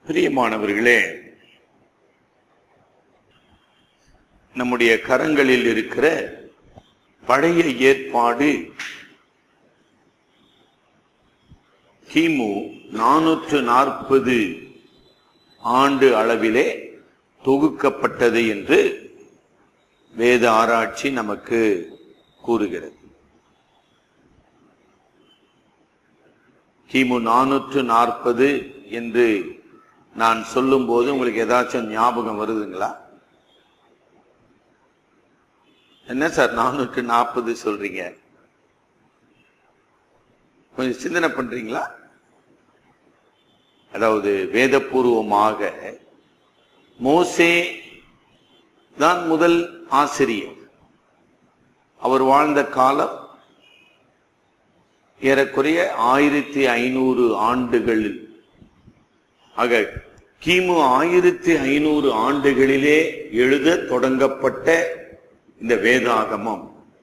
பிரியமானவர்களே நம்முடைய கரங்களில் இருக்கிற பழைய ஏற்பாடு கிமு நானூற்று நாற்பது ஆண்டு அளவிலே தொகுக்கப்பட்டது என்று வேத ஆராய்ச்சி நமக்கு கூறுகிறது கிமு நானூற்று நாற்பது என்று நான் சொல்லும்போது உங்களுக்கு ஏதாச்சும் ஞாபகம் வருதுங்களா என்ன சார் நானூற்று நாற்பது சொல்றீங்க கொஞ்சம் சிந்தனை பண்றீங்களா அதாவது வேதபூர்வமாக மோசே தான் முதல் ஆசிரியர் அவர் வாழ்ந்த காலம் ஏறக்குறைய ஆயிரத்தி ஐநூறு ஆண்டுகளில் ஆக கிமு ஆயிரத்தி ஐநூறு ஆண்டுகளிலே எழுத தொடங்கப்பட்ட இந்த வேதாகமம்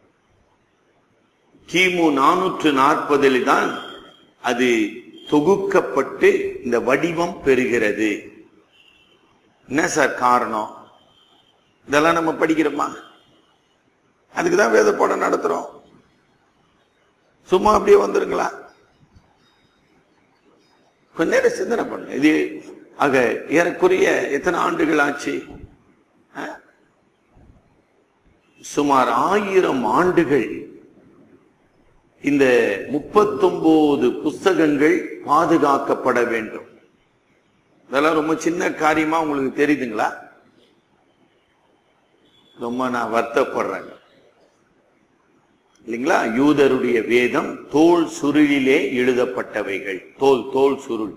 கிமு நானூற்று நாற்பதில் தான் அது தொகுக்கப்பட்டு இந்த வடிவம் பெறுகிறது என்ன சார் காரணம் இதெல்லாம் நம்ம படிக்கிறோமா அதுக்கு தான் வேத பாடம் நடத்துறோம் சும்மா அப்படியே வந்துருங்களா கொஞ்ச நேரம் சிந்தனை பண்ணுங்க இது ஆக ஏறக்குறைய எத்தனை ஆண்டுகள் ஆச்சு ஆ? சுமார் ஆயிரம் ஆண்டுகள் இந்த முப்பத்தொன்பது புஸ்தகங்கள் பாதுகாக்கப்பட வேண்டும் இதெல்லாம் ரொம்ப சின்ன காரியமா உங்களுக்கு தெரியுதுங்களா ரொம்ப நான் வருத்தப்படுறேங்க இல்லைங்களா யூதருடைய வேதம் தோல் சுருளிலே எழுதப்பட்டவைகள் தோல் தோல் சுருள்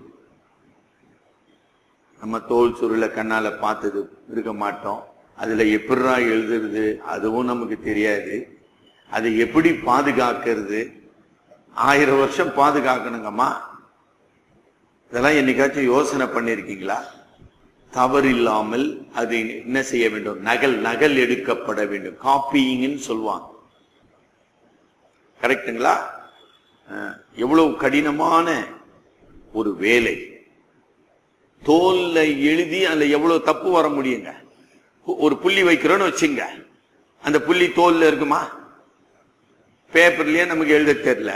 நம்ம தோல் சுருளை கண்ணால பார்த்தது இருக்க மாட்டோம் அதுல எப்படிரா எழுதுறது அதுவும் நமக்கு தெரியாது அதை எப்படி பாதுகாக்கிறது ஆயிரம் வருஷம் பாதுகாக்கணுங்கம்மா இதெல்லாம் என்னைக்காச்சும் யோசனை பண்ணிருக்கீங்களா தவறில்லாமல் அது என்ன செய்ய வேண்டும் நகல் நகல் எடுக்கப்பட வேண்டும் காப்பியிங்னு சொல்லுவாங்க கரெக்டுங்களா அஹ், எவ்வளவு கடினமான ஒரு வேலை தோல்ல எழுதி அதுல எவ்வளவு தப்பு வர முடியுங்க ஒரு புள்ளி வைக்கிறோன்னு வச்சுங்க அந்த புள்ளி தோல்ல இருக்குமா பேப்பர்லயே நமக்கு எழுத தெரியல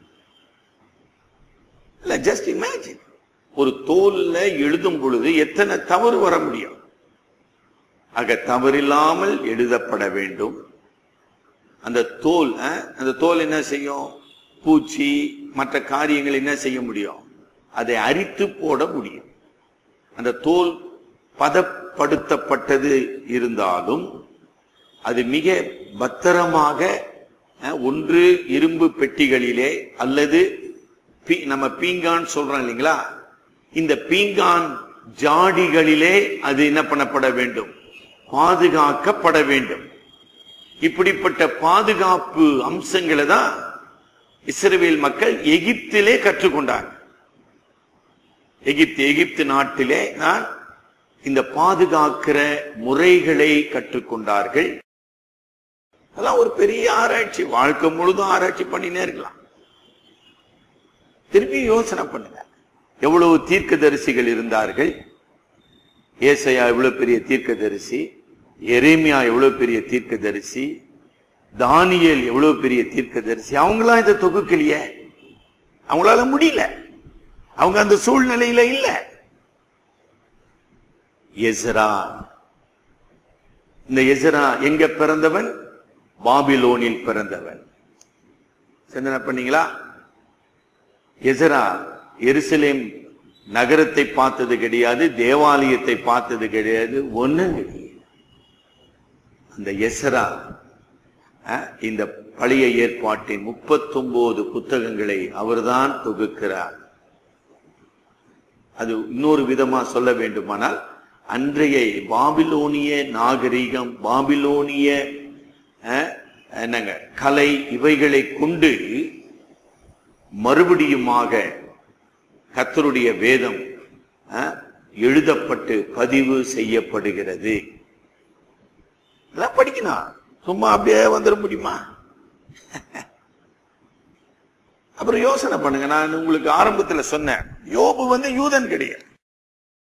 இல்ல ஜஸ்ட் இமேஜின் ஒரு தோல்ல எழுதும் பொழுது எத்தனை தவறு வர முடியும் ஆக தவறில்லாமல் எழுதப்பட வேண்டும் அந்த தோல் அஹ், அந்த தோல் என்ன செய்யும் பூச்சி மற்ற காரியங்கள் என்ன செய்ய முடியும் அதை அரித்து போட முடியும் அந்த தோல் பதப்படுத்தப்பட்டது இருந்தாலும் அது மிக பத்திரமாக அஹ், ஒன்று இரும்பு பெட்டிகளிலே அல்லது பீ- நம்ம பீங்கான் சொல்றோம் இல்லைங்களா இந்த பீங்கான் ஜாடிகளிலே அது என்ன பண்ணப்பட வேண்டும் பாதுகாக்கப்பட வேண்டும் இப்படிப்பட்ட பாதுகாப்பு அம்சங்களை தான் இஸ்ரவேல் மக்கள் எகிப்திலே கற்றுக்கொண்டாங்க எகிப்து எகிப்து நாட்டிலே நான் இந்த பாதுகாக்கிற முறைகளை கற்றுக்கொண்டார்கள் அதெல்லாம் ஒரு பெரிய ஆராய்ச்சி வாழ்க்கை முழுதும் ஆராய்ச்சி பண்ணினே இருக்கலாம் திருப்பி யோசனை பண்ணுங்க எவ்வளவு தீர்க்கதரிசிகள் இருந்தார்கள் ஏசையா எவ்வளவு பெரிய தீர்க்கதரிசி எரேமியா எவ்வளவு பெரிய தீர்க்கதரிசி தானியேல் எவ்வளவு பெரிய தீர்க்கதரிசி அவங்களாம் இதை தொகுக்கலையே அவங்களால முடியல அவங்க அந்த சூழ்நிலையில இல்ல எசரா இந்த எசரா எங்க பிறந்தவன் பாபிலோனில் பிறந்தவன் சிந்தனை பண்ணீங்களா எசரா எருசலேம் நகரத்தை பார்த்தது கிடையாது தேவாலயத்தை பார்த்தது கிடையாது ஒண்ணும் கிடையாது அந்த எசரா அஹ், இந்த பழைய ஏற்பாட்டின் முப்பத்தொன்பது புத்தகங்களை அவர்தான் தொகுக்கிறார் அது இன்னொரு விதமா சொல்ல வேண்டுமானால் அன்றைய பாபிலோனிய நாகரிகம் பாபிலோனிய அஹ், என்னங்க கலை இவைகளை கொண்டு மறுபடியுமாக கர்த்தருடைய வேதம் அஹ், எழுதப்பட்டு பதிவு செய்யப்படுகிறது இதெல்லாம் படிக்கணும் சும்மா அப்படியே வந்துட முடியுமா அப்புறம் யோசனை பண்ணுங்க நான் உங்களுக்கு ஆரம்பத்துல சொன்னேன் யோபு வந்து யூதன் கிடையாது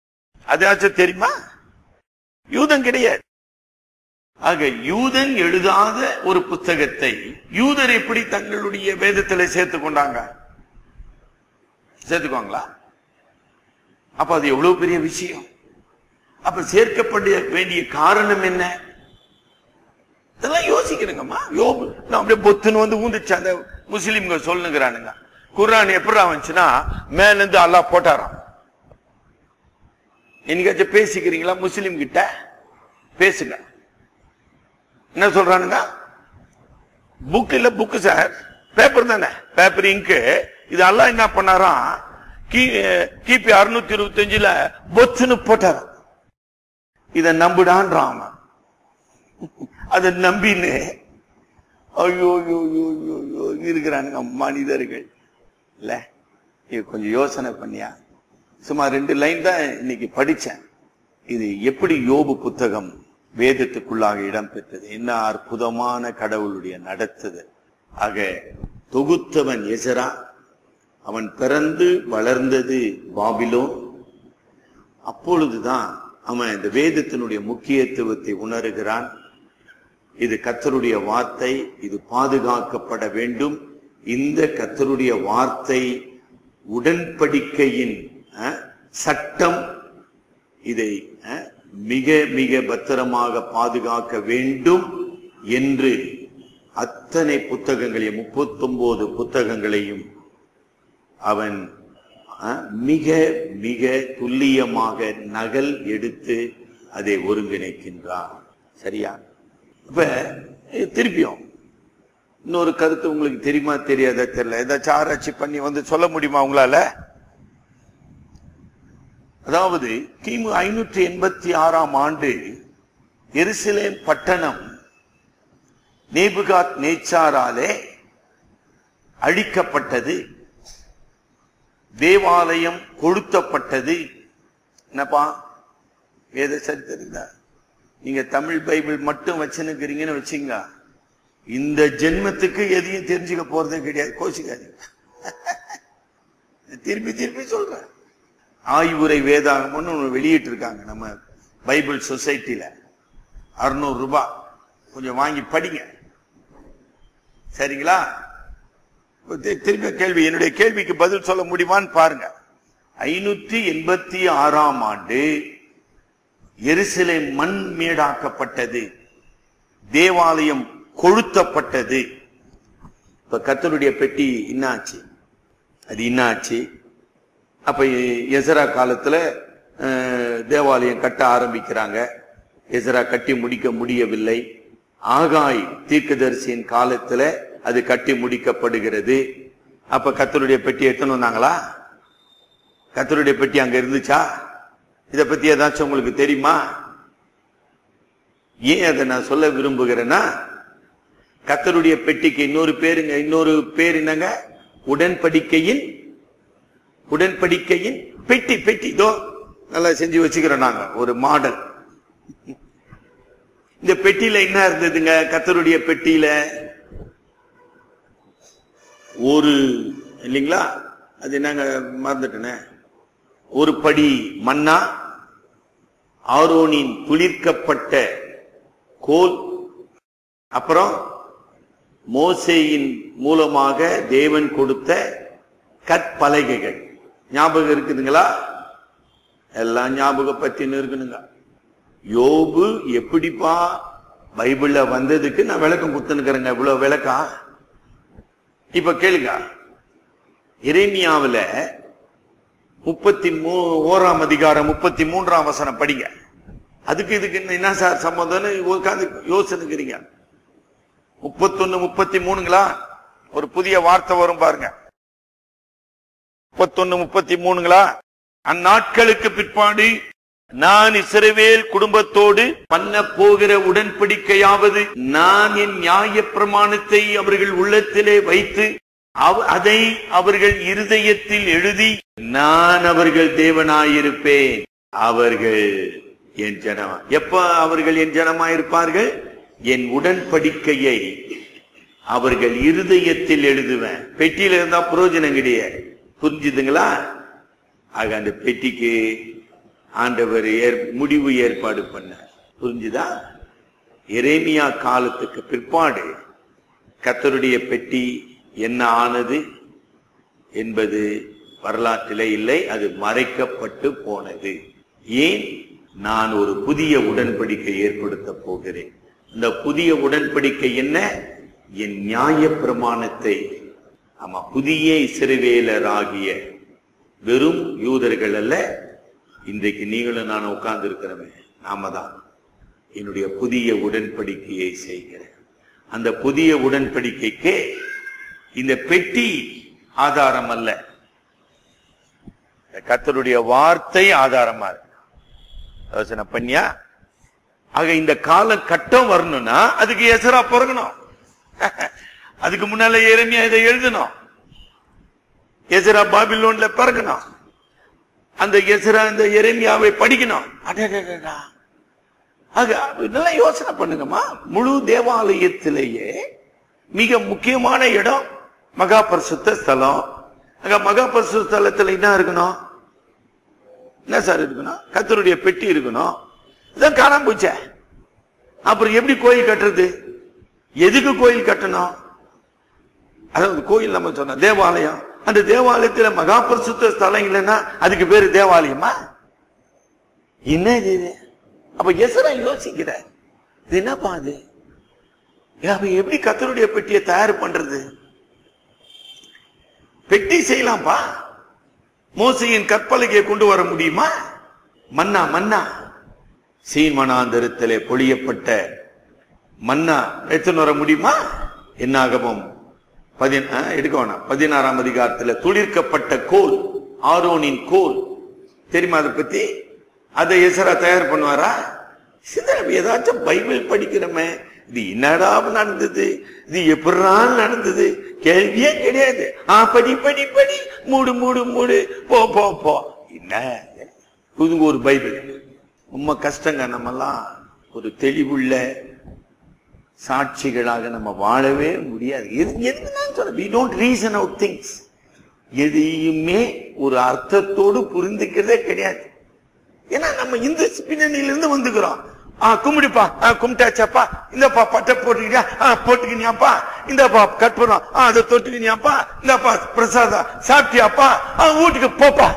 அதாச்சும் தெரியுமா யூதன் கிடையாது ஆக யூதன் எழுதாத ஒரு புத்தகத்தை யூதர் எப்படி தங்களுடைய வேதத்துல சேர்த்து கொண்டாங்க சேர்த்துக்குவாங்களா அப்ப அது எவ்வளவு பெரிய விஷயம் அப்ப சேர்க்கப்பட வேண்டிய காரணம் என்ன இதெல்லாம் யோசிக்கிறேங்கம்மா யோபு நான் அப்படியே பொத்துன்னு வந்து ஊந்துச்சு அந்த முஸ்லிம்க சொல்லுங்கிறானுங்க குர்ஆன் எப்படி வந்துச்சுன்னா மேல இருந்து அல்லாஹ் போட்டாராம் என்னைக்காச்சும் பேசிக்கிறீங்களா முஸ்லிம் கிட்ட பேசுங்க என்ன சொல்றானுங்க புக் இல்ல புக் சார் பேப்பர் தானே பேப்பர் இங்கு இது எல்லாம் என்ன பண்ணாராம் கி- கிபி அறுநூத்தி இருபத்தி அஞ்சுல பொத்துன்னு போட்டாராம் இத நம்புடான்றான் அவன். அதை நம்பின்னு ஐயோ ஐயோ ஐயோ ஐயோ, ஐயோ இருக்கிறானுங்க மனிதர்கள் இல்ல இது கொஞ்சம் யோசனை பண்ணியா சும்மா ரெண்டு லைன் தான் இன்னைக்கு படிச்சேன் இது எப்படி யோபு புத்தகம் வேதத்துக்குள்ளாக இடம் பெற்றது என்ன அற்புதமான கடவுளுடைய நடத்துதல் ஆக தொகுத்தவன் எசரா அவன் பிறந்து வளர்ந்தது பாபிலோன் அப்பொழுதுதான் அவன் இந்த வேதத்தினுடைய முக்கியத்துவத்தை உணர்கிறான் இது கத்தருடைய வார்த்தை இது பாதுகாக்கப்பட வேண்டும் இந்த கத்தருடைய வார்த்தை உடன்படிக்கையின் அஹ், சட்டம் இதை அஹ், மிக மிக பத்திரமாக பாதுகாக்க வேண்டும் என்று அத்தனை புத்தகங்களையும் முப்பத்தொன்பது புத்தகங்களையும் அவன் அஹ், மிக மிக துல்லியமாக நகல் எடுத்து அதை ஒருங்கிணைக்கின்றான் சரியா இப்ப இது திருப்பியும் இன்னொரு கருத்து உங்களுக்கு தெரியுமா தெரியாதா தெரியல ஏதாச்சும் ஆராய்ச்சி பண்ணி வந்து சொல்ல முடியுமா உங்களால அதாவது கிமு ஐநூற்றி எண்பத்தி ஆறாம் ஆண்டு எருசலேம் பட்டணம் நேபுகாத் நேச்சாராலே அழிக்கப்பட்டது தேவாலயம் கொளுத்தப்பட்டது என்னப்பா வேத சரித்திரா நீங்க தமிழ் பைபிள் மட்டும் வச்சுன்னுக்கிறீங்கன்னு வச்சுங்க இந்த ஜென்மத்துக்கு எதையும் தெரிஞ்சுக்க போறதே கிடையாது கோச்சிக்காதீங்க திருப்பி திருப்பி சொல்றேன் ஆய்வுரை வேதாகம்னு ஒன்று வெளியிட்டு இருக்காங்க நம்ம பைபிள் சொசைட்டில அறுநூறு ரூபாய் கொஞ்சம் வாங்கி படிங்க சரிங்களா இப்ப தி- திரும்ப கேள்வி என்னுடைய கேள்விக்கு பதில் சொல்ல முடியுமான்னு பாருங்க ஐநூத்தி எண்பத்தி ஆறாம் ஆண்டு எருசலேம் மண் மேடாக்கப்பட்டது தேவாலயம் கொளுத்தப்பட்டது இப்ப கத்தருடைய பெட்டி என்னாச்சு அது என்னாச்சு அப்ப எசரா காலத்துல அஹ், தேவாலயம் கட்ட ஆரம்பிக்கிறாங்க எசரா கட்டி முடிக்க முடியவில்லை ஆகாய் தீர்க்கதரிசியின் காலத்துல அது கட்டி முடிக்கப்படுகிறது அப்ப கத்தருடைய பெட்டி எடுத்துன்னு வந்தாங்களா கத்தருடைய பெட்டி அங்க இருந்துச்சா இத பத்தி ஏதாச்சும் உங்களுக்கு தெரியுமா ஏன் அதை நான் சொல்ல விரும்புகிறேன்னா கத்தருடைய பெட்டிக்கு இன்னொரு பேருங்க இன்னொரு பேர் என்னங்க உடன்படிக்கையின் உடன்படிக்கையின் பெட்டி பெட்டி இதோ நல்லா செஞ்சு வச்சுக்கிறோம் நாங்க ஒரு மாடல் இந்த பெட்டியில என்ன இருந்ததுங்க கத்தருடைய பெட்டியில ஒரு இல்லைங்களா அது என்னங்க மறந்துட்டேனே ஒரு படி மன்னா ஆரோனின் துளிர்க்கப்பட்ட கோல் அப்புறம் மோசேயின் மூலமாக தேவன் கொடுத்த கற்பலகைகள் ஞாபகம் இருக்குதுங்களா எல்லாம் ஞாபகப்பத்தின்னு இருக்கணுங்க யோபு எப்படிப்பா பைபிள்ல வந்ததுக்கு நான் விளக்கம் கொடுத்துனுக்கிறேங்க இவ்வளவு விளக்கம் இப்ப கேளுங்க எரேமியாவுல முப்பத்தி மூ ஓராம் அதிகாரம் முப்பத்தி மூன்றாம் வசனம் படிங்க அதுக்கு இதுக்கு என்ன- என்ன சார் சம்பந்தம்னு உட்கார்ந்து யோசனைக்கிறீங்க முப்பத்தொன்னு முப்பத்தி மூணுங்களா ஒரு புதிய வார்த்தை வரும் பாருங்க முப்பத்தொன்னு முப்பத்தி மூணுங்களா அந்நாட்களுக்கு பிற்பாடு நான் இஸ்ரவேல் குடும்பத்தோடு பண்ண போகிற உடன்படிக்கையாவது நான் என் நியாய பிரமாணத்தை அவர்கள் உள்ளத்திலே வைத்து அவ- அதை அவர்கள் இருதயத்தில் எழுதி நான் அவர்கள் தேவனாயிருப்பேன் அவர்கள் என் ஜனமா எப்ப அவர்கள் என் ஜனமாயிருப்பார்கள் என் உடன்படிக்கையை அவர்கள் இருதயத்தில் எழுதுவேன் பெட்டியில இருந்தா பிரயோஜனம் கிடையாது புரிஞ்சுதுங்களா ஆக அந்த பெட்டிக்கு ஆண்டவர் ஏற் முடிவு ஏற்பாடு பண்ணார் புரிஞ்சுதா எரேமியா காலத்துக்கு பிற்பாடு கத்தருடைய பெட்டி என்ன ஆனது என்பது வரலாற்றிலே இல்லை அது மறைக்கப்பட்டு போனது ஏன் நான் ஒரு புதிய உடன்படிக்கை ஏற்படுத்த போகிறேன் இந்த புதிய உடன்படிக்கை என்ன என் நியாய பிரமாணத்தை ஆமா புதிய இஸ்ரவேலராகிய வெறும் யூதர்கள் அல்ல இன்றைக்கு நீங்களும் நான் உட்கார்ந்து இருக்கிறவன் நாம தான் என்னுடைய புதிய உடன்படிக்கையை செய்கிறேன் அந்த புதிய உடன்படிக்கைக்கு இந்த பெட்டி ஆதாரம் அல்ல இந்த கர்த்தருடைய வார்த்தை ஆதாரமா இருக்கு யோசனை பண்ணியா ஆக இந்த கால கட்டம் வரணும்னா அதுக்கு எசரா பிறக்கணும் அதுக்கு முன்னால எரமியா இதை எழுதணும் எசரா பாபிலோன்ல பிறக்கணும் அந்த எசரா இந்த எரேமியாவை படிக்கணும் அடடடடா. ஆக இதெல்லாம் யோசனை பண்ணுங்கம்மா முழு தேவாலயத்திலேயே மிக முக்கியமான இடம் மகா பரிசுத்த ஸ்தலம் அங்க மகா பரிசுத்த ஸ்தலத்துல என்ன இருக்கணும் என்ன சார் இருக்கணும் கத்தருடைய பெட்டி இருக்கணும் இதான் காணாம போச்சே அப்புறம் எப்படி கோயில் கட்டுறது எதுக்கு கோயில் கட்டணும் அதாவது கோயில் நம்ம சொன்னோம் தேவாலயம் அந்த தேவாலயத்துல மகா பரிசுத்த ஸ்தலம் இல்லைன்னா அதுக்கு பேரு தேவாலயமா என்ன இது இது? அப்ப எசரா யோசிக்கிற இது என்னப்பா அது ஏ, அப்ப எப்படி கத்தருடைய பெட்டியை தயார் பண்றது பெட்டி செய்யலாம்ப்பா மோசையின் கற்பலகையை கொண்டு வர முடியுமா மன்னா மன்னா சீன்மனாந்தரத்திலே பொழியப்பட்ட மன்னா எடுத்துன்னு வர முடியுமா என்னாகமும் பதின ஆ, எடுக்க வேணாம் பதினாறாம் அதிகாரத்துல துளிர்க்கப்பட்ட கோல் ஆரோனின் கோல் தெரியுமா அதை பத்தி அதை எசரா தயார் பண்ணுவாரா சிதறம் ஏதாச்சும் பைபிள் படிக்கிறோமே இது என்னடா நடந்தது இது எப்படா நடந்தது கேள்வியே கிடையாது ஆ படி படி படி மூடு மூடு மூடு போ போ போ என்ன இது ஒரு பைபிள் ரொம்ப கஷ்டங்க நம்மெல்லாம் ஒரு தெளிவுள்ள சாட்சிகளாக நம்ம வாழவே முடியாது எது என்ன சொல்ல we don't reason out things எதையுமே ஒரு அர்த்தத்தோடு புரிந்துக்கிறதே கிடையாது ஏன்னா நம்ம இந்த பின்னணியிலிருந்து வந்துக்கிறோம் ஆ கும்பிடுப்பா ஆ கும்பிட்டாச்சாப்பா இந்தப்பா பட்டை போட்டுக்கிட்டியா ஆ போட்டுக்கினியாப்பா இந்தப்பா கற்பூரம் ஆ அதை தொட்டுக்கினியாப்பா இந்தப்பா பிரசாதம் சாப்பிட்டியாப்பா ஆ வீட்டுக்கு போப்பா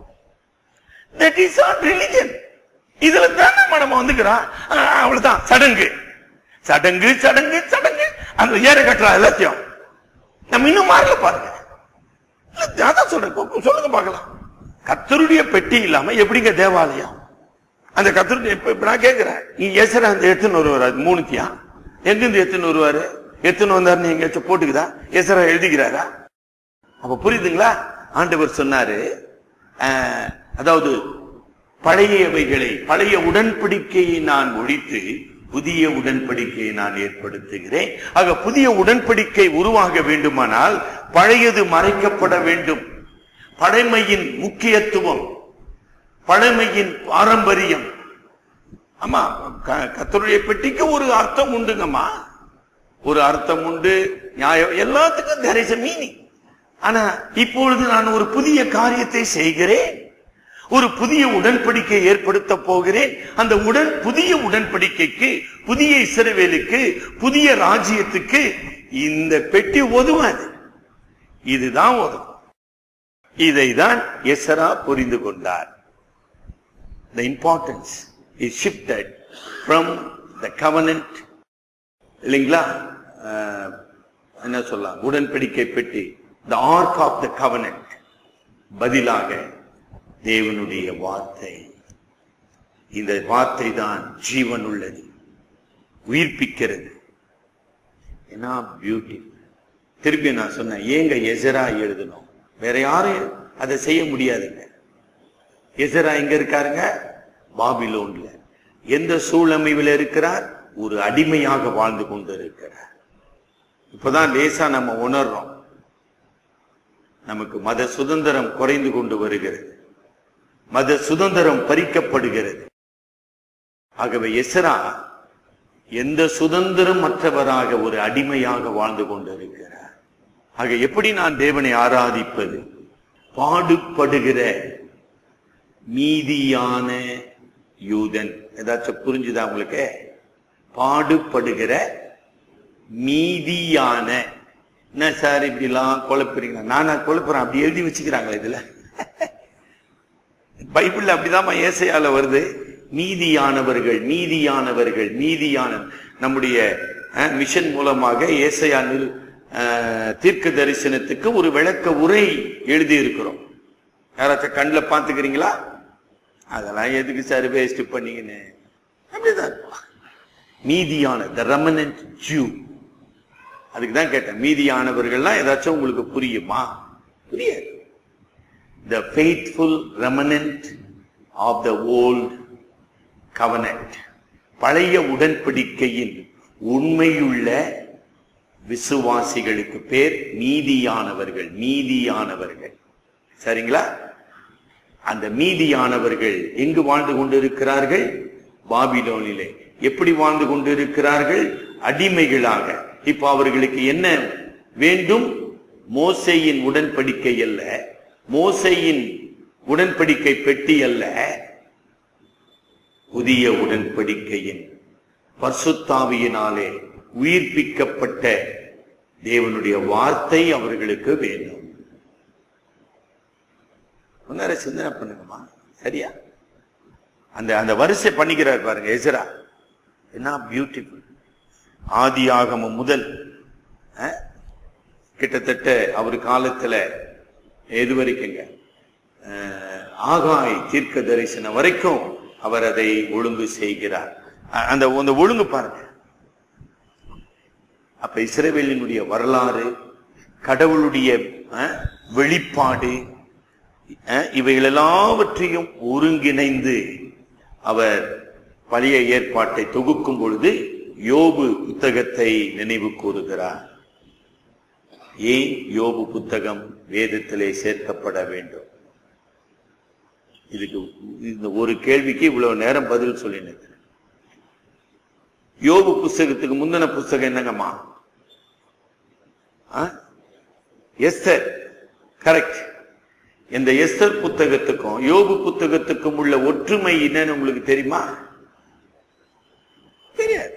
தட் இஸ் ஆன் ரிலிஜன் இதுல தான் நம்ம நம்ம வந்துக்கிறோம் ஆ, அவ்வளவுதான் சடங்கு சடங்கு சடங்கு சடங்கு அந்த ஏற கட்டுறா எல்லாத்தையும் நம்ம இன்னும் மாறல பாருங்க இல்ல, அதான் சொல்றேன் கொ- சொல்லுங்க பார்க்கலாம் கத்தருடைய பெட்டி இல்லாம எப்படிங்க தேவாலயம் அந்த கத்தருடைய இப்ப இப்ப நான் கேட்கிறேன் நீ எசரா அந்த எத்தனை வருவார் அது மூணுத்தியா எங்கிருந்து எத்தனை வருவாரு எத்தனை வந்தாரு நீங்க எங்கேயாச்சும் போட்டுக்குதா எசரா எழுதிக்கிறாரா அப்ப புரியுதுங்களா ஆண்டவர் சொன்னாரு ஆஹ், அதாவது பழையவைகளை பழைய உடன்படிக்கையை நான் ஒழித்து புதிய உடன்படிக்கையை நான் ஏற்படுத்துகிறேன் ஆக புதிய உடன்படிக்கை உருவாக வேண்டுமானால் பழையது மறைக்கப்பட வேண்டும் பழமையின் முக்கியத்துவம் பழமையின் பாரம்பரியம் ஆமா க- கர்த்தருடைய பெட்டிக்கு ஒரு அர்த்தம் உண்டுங்கம்மா ஒரு அர்த்தம் உண்டு நியாயம் எல்லாத்துக்கும் there is a meaning ஆனா இப்பொழுது நான் ஒரு புதிய காரியத்தை செய்கிறேன் ஒரு புதிய உடன்படிக்கை ஏற்படுத்த போகிறேன் அந்த உடன் புதிய உடன்படிக்கைக்கு புதிய இஸ்ரவேலுக்கு புதிய ராஜ்யத்துக்கு இந்த பெட்டி உதவாது இதுதான் உதவும் இதைதான் எசரா புரிந்து கொண்டார் the importance is shifted from the covenant இல்லைங்களா அஹ், என்ன சொல்லலாம் உடன்படிக்கை பெட்டி the ark of the covenant பதிலாக தேவனுடைய வார்த்தை இந்த வார்த்தை தான் ஜீவன் உள்ளது உயிர்ப்பிக்கிறது என்ன பியூட்டி திருப்பி நான் சொன்னேன் ஏங்க எசரா எழுதணும் வேற யாரும் அதை செய்ய முடியாதுங்க எசரா எங்க இருக்காருங்க பாபிலோன்ல எந்த சூழமைவில் இருக்கிறார் ஒரு அடிமையாக வாழ்ந்து கொண்டு இருக்கிறார் இப்பதான் லேசா நம்ம உணர்றோம் நமக்கு மத சுதந்திரம் குறைந்து கொண்டு வருகிறது மத சுதந்திரம் பறிக்கப்படுகிறது ஆகவே எசரா எந்த சுதந்திரம் மற்றவராக ஒரு அடிமையாக வாழ்ந்து கொண்டிருக்கிறார் ஆக எப்படி நான் தேவனை ஆராதிப்பது பாடுபடுகிற மீதியான யூதன் ஏதாச்சும் புரிஞ்சுதா உங்களுக்கு பாடுபடுகிற மீதியான என்ன சார் இப்படிலாம் குழப்புறீங்களா நானா குழப்புறேன் அப்படி எழுதி வச்சுக்கிறாங்களே இதுல பைபிள்ல அப்படிதான் ஏசையால வருது நீதியானவர்கள் நீதியானவர்கள் நீதியான நம்முடைய அஹ், மிஷன் மூலமாக ஏசையா நிரு- அஹ், தீர்க்க தரிசனத்துக்கு ஒரு விளக்க உரை எழுதி இருக்கிறோம் யாராச்சும் கண்ணில் பார்த்துக்கிறீங்களா அதெல்லாம் எதுக்கு சார் வேஸ்ட் பண்ணீங்கன்னு அப்படிதான் இருக்கும். மீதியான த ரெமனன்ட் ஜூ அதுக்கு தான் கேட்டேன் மீதியானவர்கள்லாம் ஏதாச்சும் உங்களுக்கு புரியுமா புரியாது the faithful remnant of the old covenant பழைய உடன்படிக்கையின் உண்மையுள்ள விசுவாசிகளுக்கு பேர் நீதியானவர்கள் நீதியானவர்கள் சரிங்களா அந்த மீதியானவர்கள் எங்கு வாழ்ந்து கொண்டிருக்கிறார்கள் பாபிலோனிலே எப்படி வாழ்ந்து கொண்டிருக்கிறார்கள் அடிமைகளாக இப்ப அவர்களுக்கு என்ன வேண்டும் மோசையின் உடன்படிக்கை அல்ல மோசையின் உடன்படிக்கை பெட்டி அல்ல புதிய உடன்படிக்கையின் பர்சுத்தாவியினாலே உயிர்ப்பிக்கப்பட்ட தேவனுடைய வார்த்தை அவர்களுக்கு வேண்டும் முன்னர சிந்தனை பண்ணுங்கம்மா சரியா அந்த அந்த வரிசை பண்ணிக்கிறார் பாருங்க எசரா என்ன பியூட்டிஃபுல் ஆதி ஆகமம் முதல் அஹ், கிட்டத்தட்ட அவர் காலத்துல எது வரைக்குங்க அஹ், ஆகாய் தீர்க்க தரிசனம் வரைக்கும் அவர் அதை ஒழுங்கு செய்கிறார் அ- அந்த அந்த ஒழுங்கு பாருங்க அப்ப இஸ்ரவேலினுடைய வரலாறு கடவுளுடைய அஹ், வெளிப்பாடு அஹ், இவைகள் எல்லாவற்றையும் ஒருங்கிணைந்து அவர் பழைய ஏற்பாட்டை தொகுக்கும் பொழுது யோபு புத்தகத்தை நினைவு கூறுகிறார் ஏன் யோபு புத்தகம் வேதத்திலே சேர்க்கப்பட வேண்டும் இதுக்கு இந்த ஒரு கேள்விக்கு இவ்வளவு நேரம் பதில் சொல்லினேன் யோபு புஸ்தகத்துக்கு முந்தின புஸ்தகம் என்னங்கம்மா ஆ? எஸ்தர் கரெக்ட் இந்த எஸ்தர் புத்தகத்துக்கும் யோபு புத்தகத்துக்கும் உள்ள ஒற்றுமை என்னன்னு உங்களுக்கு தெரியுமா தெரியாது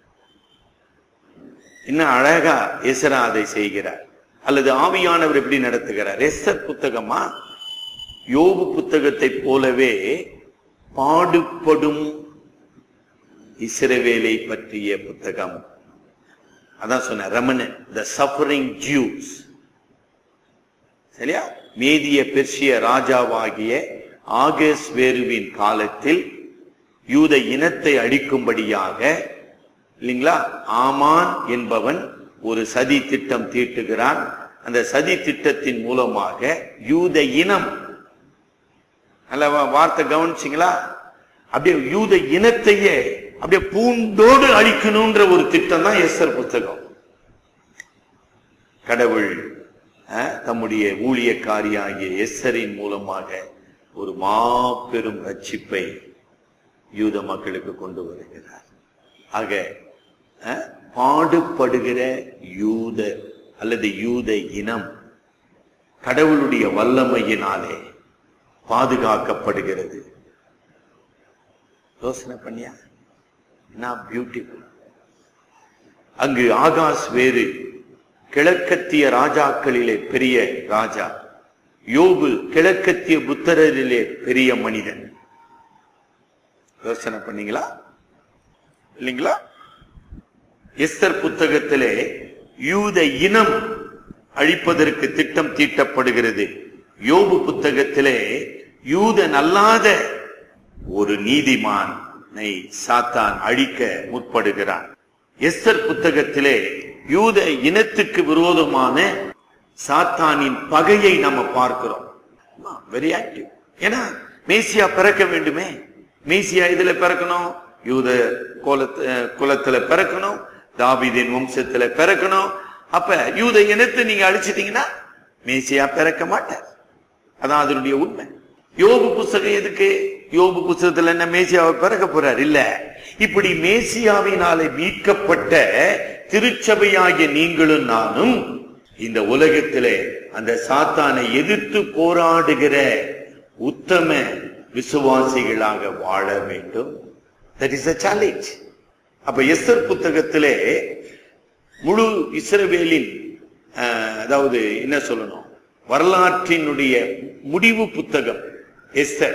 இன்னும் அழகா எசரா அதை செய்கிறார் அல்லது ஆவியானவர் எப்படி நடத்துகிறார் எஸ்தர் புத்தகமா யோபு புத்தகத்தை போலவே பாடுபடும் இஸ்ரவேலை பற்றிய புத்தகம் அதான் சொன்ன ரமணன் த சஃபரிங் ஜூஸ் சரியா மேதிய பெர்ஷிய ராஜாவாகிய ஆகஸ் வேருவின் காலத்தில் யூத இனத்தை அழிக்கும்படியாக இல்லைங்களா ஆமான் என்பவன் ஒரு சதி திட்டம் தீட்டுகிறான் அந்த சதி திட்டத்தின் மூலமாக யூத இனம் நல்ல வா- வார்த்தை கவனிச்சிங்களா அப்படியே யூத இனத்தையே அப்படியே பூண்டோடு அழிக்கணும்ன்ற ஒரு திட்டம் தான் எஸ்தர் புத்தகம் கடவுள் அஹ், தம்முடைய ஊழியக்காரியாகிய எஸ்தரின் மூலமாக ஒரு மாபெரும் ரட்சிப்பை யூத மக்களுக்கு கொண்டு வருகிறார் ஆக அஹ், பாடுபடுகிற யூத அல்லது யூத இனம் கடவுளுடைய வல்லமையினாலே பாதுகாக்கப்படுகிறது யோசனை பண்ணியா என்ன பியூட்டிஃபுல் அங்கு ஆகாஷ் வேறு கிழக்கத்திய ராஜாக்களிலே பெரிய ராஜா யோபு கிழக்கத்திய புத்தரிலே பெரிய மனிதன் யோசனை பண்ணீங்களா இல்லைங்களா எஸ்தர் புத்தகத்திலே யூத இனம் அழிப்பதற்கு திட்டம் தீட்டப்படுகிறது யோபு புத்தகத்திலே யூதன் அல்லாத ஒரு நீதிமானை சாத்தான் அழிக்க முற்படுகிறான் எஸ்தர் புத்தகத்திலே யூத இனத்துக்கு விரோதமான சாத்தானின் பகையை நம்ம பார்க்கிறோம் வெரி ஆக்டிவ் ஏன்னா மேசியா பிறக்க வேண்டுமே மேசியா இதுல பிறக்கணும் யூத கோலத்து அஹ், குலத்துல பிறக்கணும் தாவீதின் வம்சத்துல பிறக்கணும் அப்ப யூத இனத்தை நீங்க அழிச்சிட்டீங்கன்னா மேசியா பிறக்க மாட்டார் அதான் அதனுடைய உண்மை யோபு புஸ்தகம் எதுக்கு யோபு புஸ்தகத்துல என்ன மேசியாவை பிறக்க போறார் இல்ல இப்படி மேசியாவினாலே மீட்கப்பட்ட திருச்சபையாகிய நீங்களும் நானும் இந்த உலகத்திலே அந்த சாத்தானை எதிர்த்து போராடுகிற உத்தம விசுவாசிகளாக வாழ வேண்டும் தட் இஸ் a சேலஞ்ச் அப்ப எஸ்தர் புத்தகத்திலே முழு இஸ்ரவேலின் அஹ், அதாவது என்ன சொல்லணும் வரலாற்றினுடைய முடிவு புத்தகம் எஸ்தர்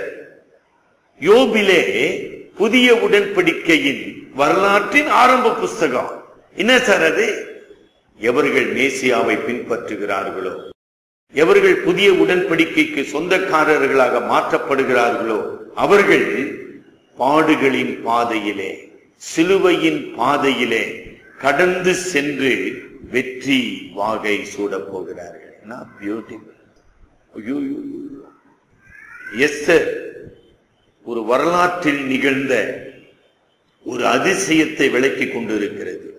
யோபிலே புதிய உடன்படிக்கையின் வரலாற்றின் ஆரம்ப புஸ்தகம் என்ன சார் அது எவர்கள் மேசியாவை பின்பற்றுகிறார்களோ எவர்கள் புதிய உடன்படிக்கைக்கு சொந்தக்காரர்களாக மாற்றப்படுகிறார்களோ அவர்கள் பாடுகளின் பாதையிலே சிலுவையின் பாதையிலே கடந்து சென்று வெற்றி வாகை சூடப் போகிறார்கள் பியூட்டிஃபுல் எஸ்தர் ஒரு வரலாற்றில் நிகழ்ந்த ஒரு அதிசயத்தை விளக்கிக் கொண்டிருக்கிறது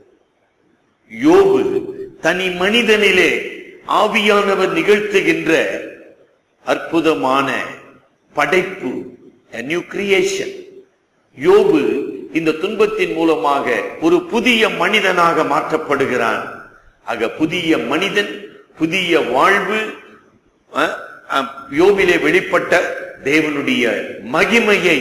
யோபு தனி மனிதனிலே ஆவியானவர் நிகழ்த்துகின்ற அற்புதமான படைப்பு நியூ கிரியேஷன் யோபு இந்த துன்பத்தின் மூலமாக ஒரு புதிய மனிதனாக மாற்றப்படுகிறான் ஆக புதிய மனிதன் புதிய வாழ்வு அஹ், அஹ், யோபிலே வெளிப்பட்ட தேவனுடைய மகிமையை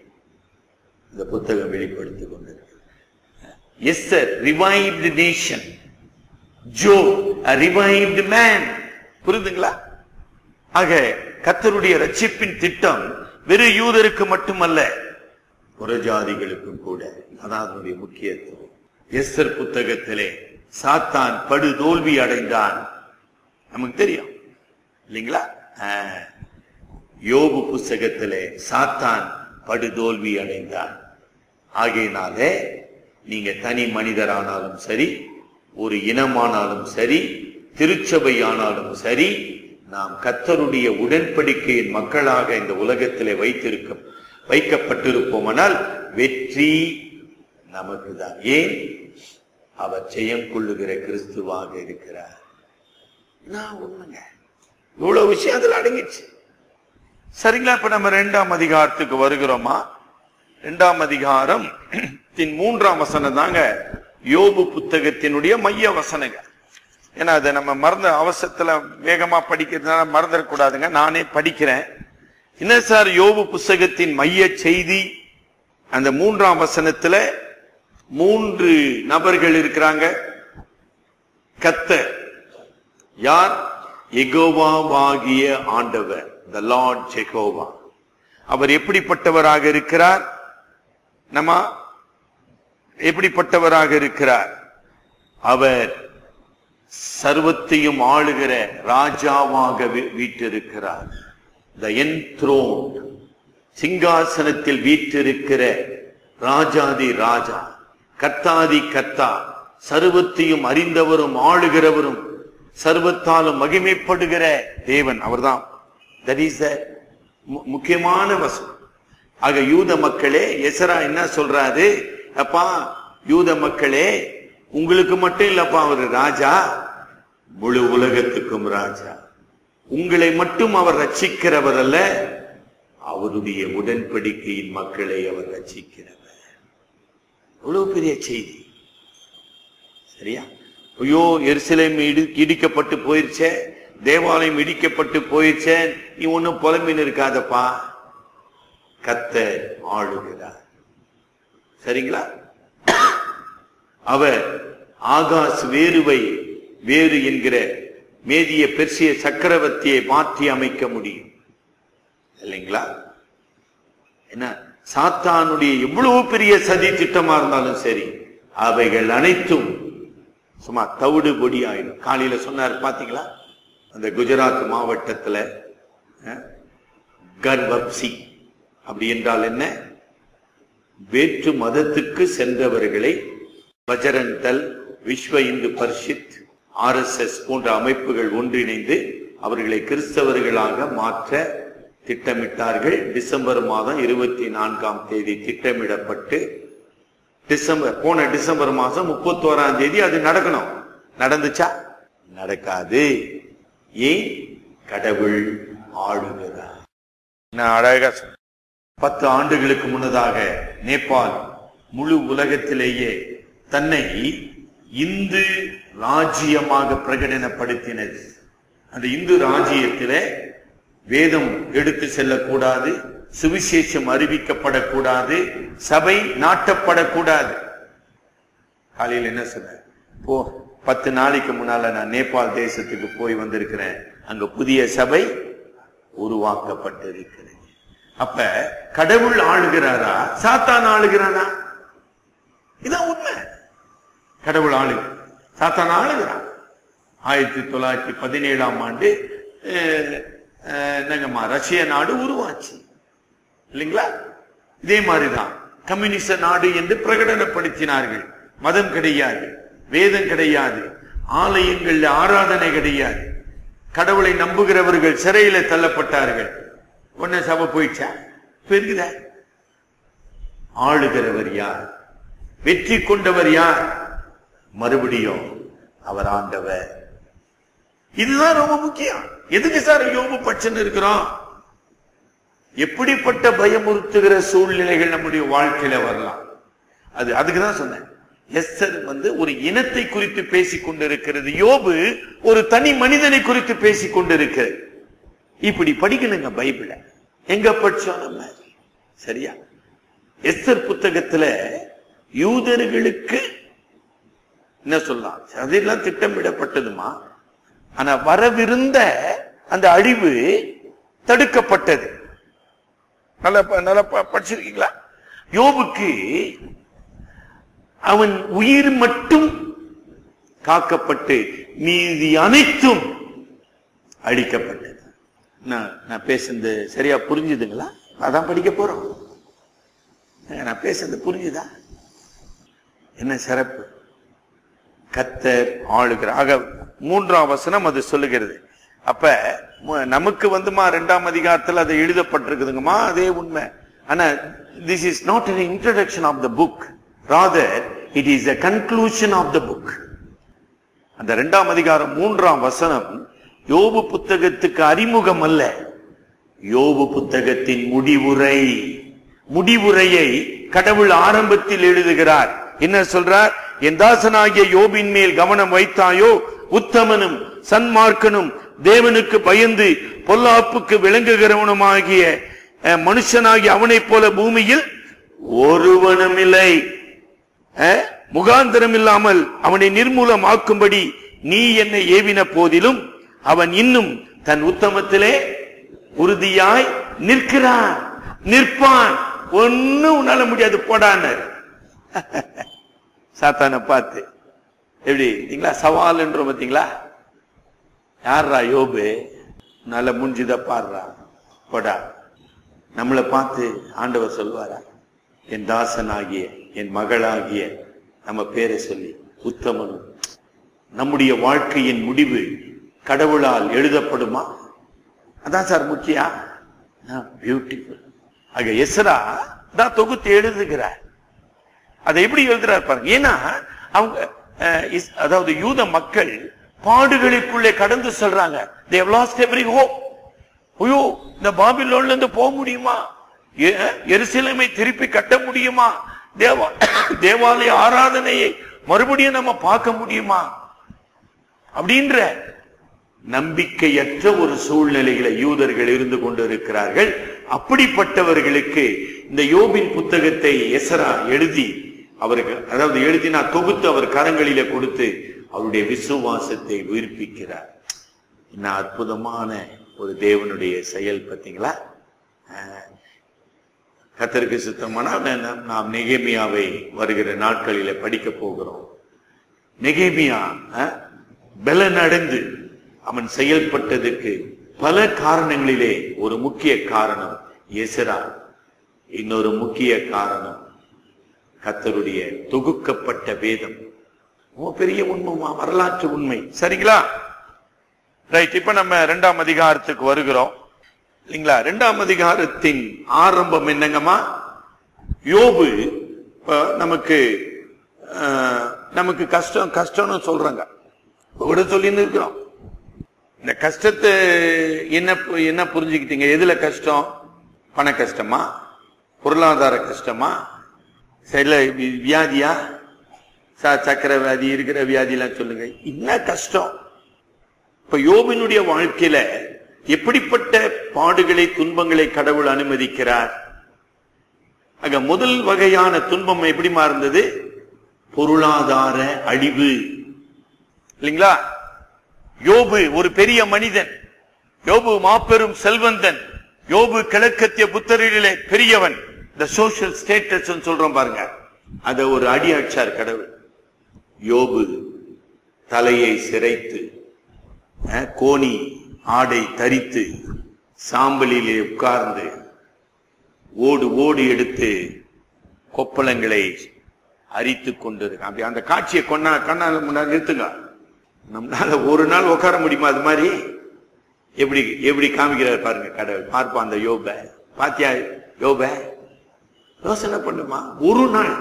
இந்த புத்தகம் வெளிப்படுத்திக் கொண்டிருக்கிறது Esther revived nation Job revived man புரியுதுங்களா ஆக கர்த்தருடைய ரட்சிப்பின் திட்டம் வெறும் யூதருக்கு மட்டுமல்ல புறஜாதிகளுக்கும் கூட அதான் அதனுடைய முக்கியத்துவம் எஸ்ஸர் புத்தகத்திலே சாத்தான் படு தோல்வி அடைந்தான் நமக்கு தெரியும் இல்லைங்களா ஆ. யோபு புஸ்தகத்திலே சாத்தான் படுதோல்வி அடைந்தான் ஆகையினாலே நீங்க தனி மனிதரானாலும் சரி ஒரு இனமானாலும் சரி திருச்சபை ஆனாலும் சரி நாம் கத்தருடைய உடன்படிக்கையின் மக்களாக இந்த உலகத்திலே வைத்திருக்க வைக்கப்பட்டிருப்போமானால் வெற்றி நமக்கு தான் ஏன் அவர் ஜெயம் கொள்ளுகிற கிறிஸ்துவாக இருக்கிறார் நான் உண்மைங்க இவ்வளவு விஷயம் அதுல அடங்கிடுச்சு சரிங்களா இப்ப நம்ம ரெண்டாம் அதிகாரத்துக்கு வருகிறோமா ரெண்டாம் அதிகாரம் தின் மூன்றாம் வசனம் தாங்க யோபு புத்தகத்தினுடைய மைய வசனங்க ஏன்னா அதை நம்ம மறந்த அவசரத்துல வேகமா படிக்கிறதுனால மறந்துடக்கூடாதுங்க நானே படிக்கிறேன் என்ன சார் யோபு புஸ்தகத்தின் மைய செய்தி அந்த மூன்றாம் வசனத்துல மூன்று நபர்கள் இருக்கிறாங்க கத்தர் யார் எகோவாவாகிய ஆண்டவர் த லார்ட் ஜெகோவா அவர் எப்படிப்பட்டவராக இருக்கிறார் நம்ம எப்படிப்பட்டவராக இருக்கிறார் அவர் சர்வத்தையும் ஆளுகிற ராஜாவாக வீ- வீற்றிருக்கிறார் த என்த்ரோன் சிங்காசனத்தில் வீற்றிருக்கிற ராஜாதி ராஜா கர்த்தாதி கர்த்தா சர்வத்தையும் அறிந்தவரும் ஆளுகிறவரும் சர்வத்தாலும் மகிமைப்படுகிற தேவன் அவர்தான் தட் இஸ் முக்கியமான வசனம் ஆக யூத மக்களே எசரா என்ன சொல்றாரு அப்பா யூத மக்களே உங்களுக்கு மட்டும் இல்லப்பா அவர் ராஜா முழு உலகத்துக்கும் ராஜா உங்களை மட்டும் அவர் ரட்சிக்கிறவர் அல்ல அவருடைய உடன்படிக்கையின் மக்களை அவர் ரட்சிக்கிறவர் எவ்வளவு பெரிய செய்தி சரியா ஐயோ எருசலேம் இடி இடிக்கப்பட்டு போயிருச்சே தேவாலயம் இடிக்கப்பட்டு போயிருச்சே நீ ஒன்னும் புலம்பின்னு இருக்காதப்பா கத்தர் ஆளுகிறார் சரிங்களா அவர் ஆகாஷ் வேறுவை வேறு என்கிற மேதிய பெர்சிய சக்கரவர்த்தியை மாற்றி அமைக்க முடியும் இல்லைங்களா என்ன சாத்தானுடைய எவ்வளவு பெரிய சதி திட்டமா இருந்தாலும் சரி அவைகள் அனைத்தும் சும்மா தவிடு பொடி ஆயிடும் காலையில சொன்னார் பாத்தீங்களா அந்த குஜராத் மாவட்டத்துல அஹ், கர்வப்சி அப்படி என்றால் என்ன வேற்று மதத்துக்கு சென்றவர்களை பஜரங் தல் விஸ்வ இந்து பரிஷித் ஆர்எஸ்எஸ் போன்ற அமைப்புகள் ஒன்றிணைந்து அவர்களை கிறிஸ்தவர்களாக மாற்ற திட்டமிட்டார்கள் டிசம்பர் மாதம் இருபத்தி நான்காம் தேதி திட்டமிடப்பட்டு டிசம்பர் போன டிசம்பர் மாசம் முப்பத்தோராம் தேதி அது நடக்கணும் நடந்துச்சா நடக்காது ஏன் கடவுள் ஆளுகிறார் நான் அழகா சொன்னேன். பத்து ஆண்டுகளுக்கு முன்னதாக நேபாள் முழு உலகத்திலேயே தன்னை இந்து ராஜ்யமாக பிரகடனப்படுத்தினது அந்த இந்து ராஜ்யத்திலே வேதம் எடுத்து செல்லக்கூடாது சுவிசேஷம் அறிவிக்கப்படக்கூடாது சபை நாட்டப்படக்கூடாது காலையில் என்ன சொன்ன போ பத்து நாளைக்கு முன்னால நான் நேபாள் தேசத்துக்கு போய் வந்திருக்கிறேன் அங்க புதிய சபை உருவாக்கப்பட்டிருக்கிறது அப்ப கடவுள் ஆளுகிறாரா சாத்தான் ஆளுகிறானா இதான் உண்மை கடவுள் ஆளு சாத்தான் ஆளுகிறான் ஆயிரத்தி தொள்ளாயிரத்தி பதினேழாம் ஆண்டு அஹ், அஹ், என்னங்கம்மா ரஷ்ய நாடு உருவாச்சு இல்லைங்களா இதே மாதிரிதான் கம்யூனிச நாடு என்று பிரகடனப்படுத்தினார்கள் மதம் கிடையாது வேதம் கிடையாது ஆலயங்கள்ல ஆராதனை கிடையாது கடவுளை நம்புகிறவர்கள் சிறையில தள்ளப்பட்டார்கள் உடனே சபை போயிடுச்சா பெருகுதா ஆளுகிறவர் யார் வெற்றி கொண்டவர் யார் மறுபடியும் அவர் ஆண்டவர் இதுதான் ரொம்ப முக்கியம் எதுக்கு சார் யோபு பட்சன் இருக்கிறோம் எப்படிப்பட்ட பயமுறுத்துகிற சூழ்நிலைகள் நம்முடைய வாழ்க்கையில வரலாம் அது அதுக்கு தான் சொன்னேன் எஸ்தர் வந்து ஒரு இனத்தை குறித்து பேசிக் கொண்டிருக்கிறது யோபு ஒரு தனி மனிதனை குறித்து பேசிக் கொண்டிருக்கிறது இப்படி படிக்கணுங்க பைபிள எங்க படிச்சோம் நம்ம சரியா எஸ்தர் புத்தகத்துல யூதர்களுக்கு என்ன சொல்லலாம் அதெல்லாம் திட்டமிடப்பட்டதுமா ஆனா வரவிருந்த அந்த அழிவு தடுக்கப்பட்டது நல்லா ப- நல்லா ப- படிச்சிருக்கீங்களா யோபுக்கு அவன் உயிர் மட்டும் காக்கப்பட்டு மீதி அனைத்தும் அழிக்கப்பட்டது நான் நான் பேசுனது சரியா புரிஞ்சுதுங்களா அதான் படிக்க போறோம் ஏங்க, நான் பேசுறது புரிஞ்சுதா என்ன சிறப்பு கத்தர் ஆளுகிறார் ஆக மூன்றாம் வசனம் அது சொல்லுகிறது அப்ப மு- நமக்கு வந்துமா ரெண்டாம் அதிகாரத்தில் அது எழுதப்பட்டிருக்குதுங்கம்மா அதே உண்மை ஆனா this is not an introduction of the book rather it is a conclusion of the book அந்த இரண்டாம் அதிகாரம் மூன்றாம் வசனம் யோபு புத்தகத்துக்கு அறிமுகம் அல்ல யோபு புத்தகத்தின் முடிவுரை முடிவுரையை கடவுள் ஆரம்பத்தில் எழுதுகிறார் என்ன சொல்றார் என் தாசனாகிய யோபின் மேல் கவனம் வைத்தாயோ உத்தமனும் சன்மார்க்கனும் தேவனுக்கு பயந்து பொல்லாப்புக்கு விளங்குகிறவனுமாகிய அஹ், மனுஷனாகிய அவனைப் போல பூமியில் ஒருவனும் இல்லை அஹ், முகாந்திரம் இல்லாமல் அவனை நிர்மூலமாக்கும்படி நீ என்னை ஏவின போதிலும் அவன் இன்னும் தன் உத்தமத்திலே உறுதியாய் நிற்கிறான் நிற்பான் ஒண்ணும் உன்னால முடியாது போடான்னு சாத்தானை பார்த்து எப்படி நீங்களா சவால் என்றோம் பாத்தீங்களா யார்ரா யோபு நல்ல முடிஞ்சுத பாடுறா போடா நம்மளை பார்த்து ஆண்டவர் சொல்வாரா என் தாசனாகிய என் மகளாகிய நம்ம பேரை சொல்லி உத்தமனும் நம்முடைய வாழ்க்கையின் முடிவு கடவுளால் எழுதப்படுமா அதான் சார் முக்கியம் பியூட்டிஃபுல் ஆக எஸ்ரா தான் தொகுத்து எழுதுகிறார் அதை எப்படி எழுதுறார் பாருங்க ஏன்னா அவங்க அஹ், இஸ்- அதாவது யூத மக்கள் பாடுகளுக்குள்ளே கடந்து செல்றாங்க they have lost every hope ஐயோ இந்த பாபிலோன்ல இருந்து போக முடியுமா எ- எருசலேமை திருப்பி கட்ட முடியுமா தேவா தேவாலய ஆராதனையை மறுபடியும் நம்ம பார்க்க முடியுமா அப்படின்ற நம்பிக்கையற்ற ஒரு சூழ்நிலையில யூதர்கள் இருந்து கொண்டிருக்கிறார்கள் அப்படிப்பட்டவர்களுக்கு இந்த யோபின் புத்தகத்தை எசரா எழுதி அவருக்கு அதாவது எழுதினா தொகுத்து அவர் கரங்களிலே கொடுத்து அவருடைய விசுவாசத்தை உயிர்ப்பிக்கிறார் என்ன அற்புதமான ஒரு தேவனுடைய செயல் பார்த்தீங்களா அஹ், கர்த்தருக்கு சுத்தமான நாம் நெகேமியாவை வருகிற நாட்களிலே படிக்க போகிறோம் நெகேமியா அஹ், பலனடைந்து அவன் செயல்பட்டதுக்கு பல காரணங்களிலே ஒரு முக்கிய காரணம் எசரா இன்னொரு முக்கிய காரணம் கர்த்தருடைய தொகுக்கப்பட்ட வேதம் ரொம்ப பெரிய உண்மைமா வரலாற்று உண்மை சரிங்களா ரைட் இப்ப நம்ம இரண்டாம் அதிகாரத்துக்கு வருகிறோம் இல்லைங்களா இரண்டாம் அதிகாரத்தின் ஆரம்பம் என்னங்கம்மா யோபு இப்ப நமக்கு அஹ், நமக்கு கஷ்டம் கஷ்டம்னு சொல்றாங்க இப்ப கூட சொல்லின்னு இருக்கிறோம் இந்த கஷ்டத்தை என்ன பு- என்ன புரிஞ்சுக்கிட்டீங்க எதுல கஷ்டம் பண கஷ்டமா பொருளாதார கஷ்டமா சில வி- வியாதியா ச- சக்கரை வியாதி இருக்கிற வியாதிலாம் சொல்லுங்க என்ன கஷ்டம் இப்ப யோபினுடைய வாழ்க்கையில எப்படிப்பட்ட பாடுகளை துன்பங்களை கடவுள் அனுமதிக்கிறார் ஆக முதல் வகையான துன்பம் எப்படிமா இருந்தது பொருளாதார அழிவு இல்லைங்களா யோபு ஒரு பெரிய மனிதன் யோபு மாபெரும் செல்வந்தன் யோபு கிழக்கத்திய புத்தரிலே பெரியவன் இந்த சோசியல் ஸ்டேட்டஸ் சொல்றோம் பாருங்க அத ஒரு அடி அடிச்சார் கடவுள் யோபு தலையை சிரைத்து அஹ், கோணி ஆடை தரித்து சாம்பலிலே உட்கார்ந்து ஓடு ஓடு எடுத்து கொப்பளங்களை அரித்துக் கொண்டிருக்கான் அப்படி அந்த காட்சியை கொண்டா கண்ணால முன்னாடி நிறுத்துங்க நம்மளால ஒரு நாள் உட்கார முடியுமா அது மாதிரி எப்படி எப்படி காமிக்கிறார் பாருங்க கடவுள் பார்ப்பான் அந்த யோப பாத்தியா யோப யோசனை பண்ணுமா ஒரு நாள்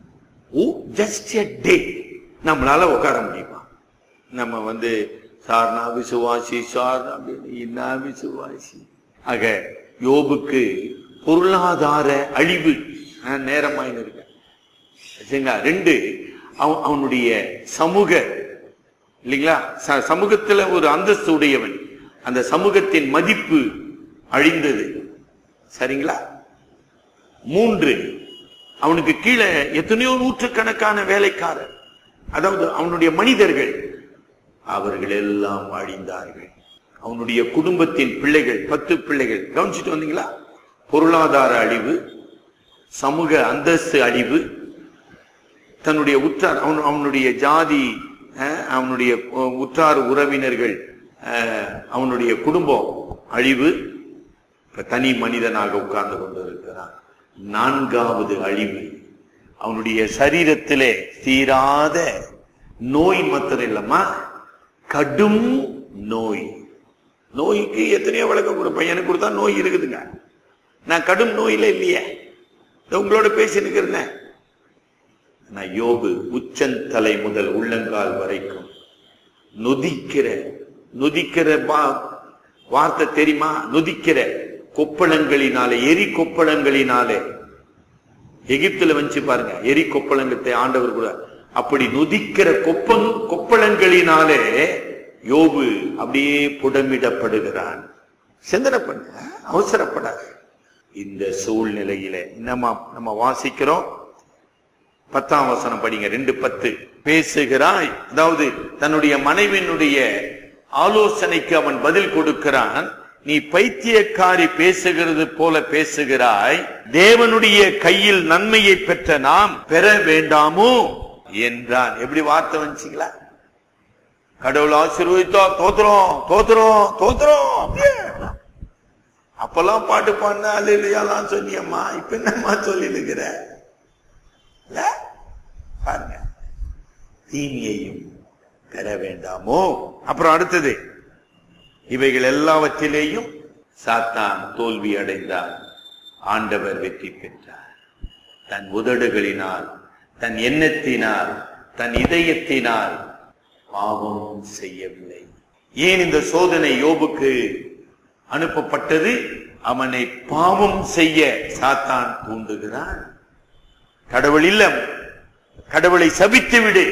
ஜஸ்ட் எ டே நம்மளால உட்கார முடியுமா நம்ம வந்து சார் நான் விசுவாசி சார் நான் அப்படி- என்ன விசுவாசி ஆக யோபுக்கு பொருளாதார அழிவு நான் நேரமாயின்னு இருக்கேன் சரிங்களா ரெண்டு அவன் அவனுடைய சமூக இல்லைங்களா ச- சமூகத்துல ஒரு அந்தஸ்து உடையவன் அந்த சமூகத்தின் மதிப்பு அழிந்தது சரிங்களா மூன்று அவனுக்கு கீழே எத்தனையோ நூற்றுக்கணக்கான வேலைக்காரர் அதாவது அவனுடைய மனிதர்கள் அவர்கள் எல்லாம் அழிந்தார்கள் அவனுடைய குடும்பத்தின் பிள்ளைகள் பத்து பிள்ளைகள் கவனிச்சுட்டு வந்தீங்களா பொருளாதார அழிவு சமூக அந்தஸ்து அழிவு தன்னுடைய உற்றார் அவன் அவனுடைய ஜாதி அஹ், அவனுடைய அஹ், உற்றார் உறவினர்கள் அஹ், அவனுடைய குடும்பம் அழிவு இப்ப தனி மனிதனாக உட்கார்ந்து கொண்டிருக்கிறான் நான்காவது அழிவு அவனுடைய சரீரத்திலே தீராத நோய் மாத்திரம் இல்லம்மா கடும் நோய் நோய்க்கு எத்தனையோ விளக்கம் கொடுப்பேன் எனக்கு கொடுத்தா நோய் இருக்குதுங்க நான் கடும் நோயில இல்லையே இதோ உங்களோட பேசி நிக்கிறேன் நான் யோபு உச்சந்தலை முதல் உள்ளங்கால் வரைக்கும் நொதிக்கிற நொதிக்கிற வா- வார்த்தை தெரியுமா நொதிக்கிற கொப்பளங்களினாலே எரி கொப்பளங்களினாலே எகிப்துல வச்சு பாருங்க எரி கொப்பளங்கத்தை ஆண்டவர் கூட அப்படி நொதிக்கிற கொப்பங் கொப்பளங்களினாலே யோபு அப்படியே புடமிடப்படுகிறான் சிந்தனை பண்ண அவசரப்படாது இந்த சூழ்நிலையில நம்ம நம்ம வாசிக்கிறோம் பத்தாம் வசனம் படிங்க ரெண்டு பத்து பேசுகிறாய் அதாவது தன்னுடைய மனைவியினுடைய ஆலோசனைக்கு அவன் பதில் கொடுக்கிறான் நீ பைத்தியக்காரி பேசுகிறது போல பேசுகிறாய் தேவனுடைய கையில் நன்மையை பெற்ற நாம் பெற வேண்டாமோ என்றான் எப்படி வார்த்தை வந்துச்சுங்களா கடவுள் ஆசீர்வதித்தா தோத்துறோம் தோத்துறோம் தோத்துறோம் அப்படியே அப்பெல்லாம் பாட்டு பாடின அலையிலையாலாம் சொன்னியம்மா இப்ப என்னம்மா சொல்லி இருக்கிற இல்ல? பாருங்க தீமையையும் பெற வேண்டாமோ அப்புறம் அடுத்தது இவைகள் எல்லாவற்றிலேயும் சாத்தான் தோல்வி அடைந்தார் ஆண்டவர் வெற்றி பெற்றார் தன் உதடுகளினால் தன் எண்ணத்தினால் தன் இதயத்தினால் பாவம் செய்யவில்லை ஏன் இந்த சோதனை யோபுக்கு அனுப்பப்பட்டது அவனை பாவம் செய்ய சாத்தான் தூண்டுகிறான் கடவுள் இல்ல கடவுளை சபித்து விடு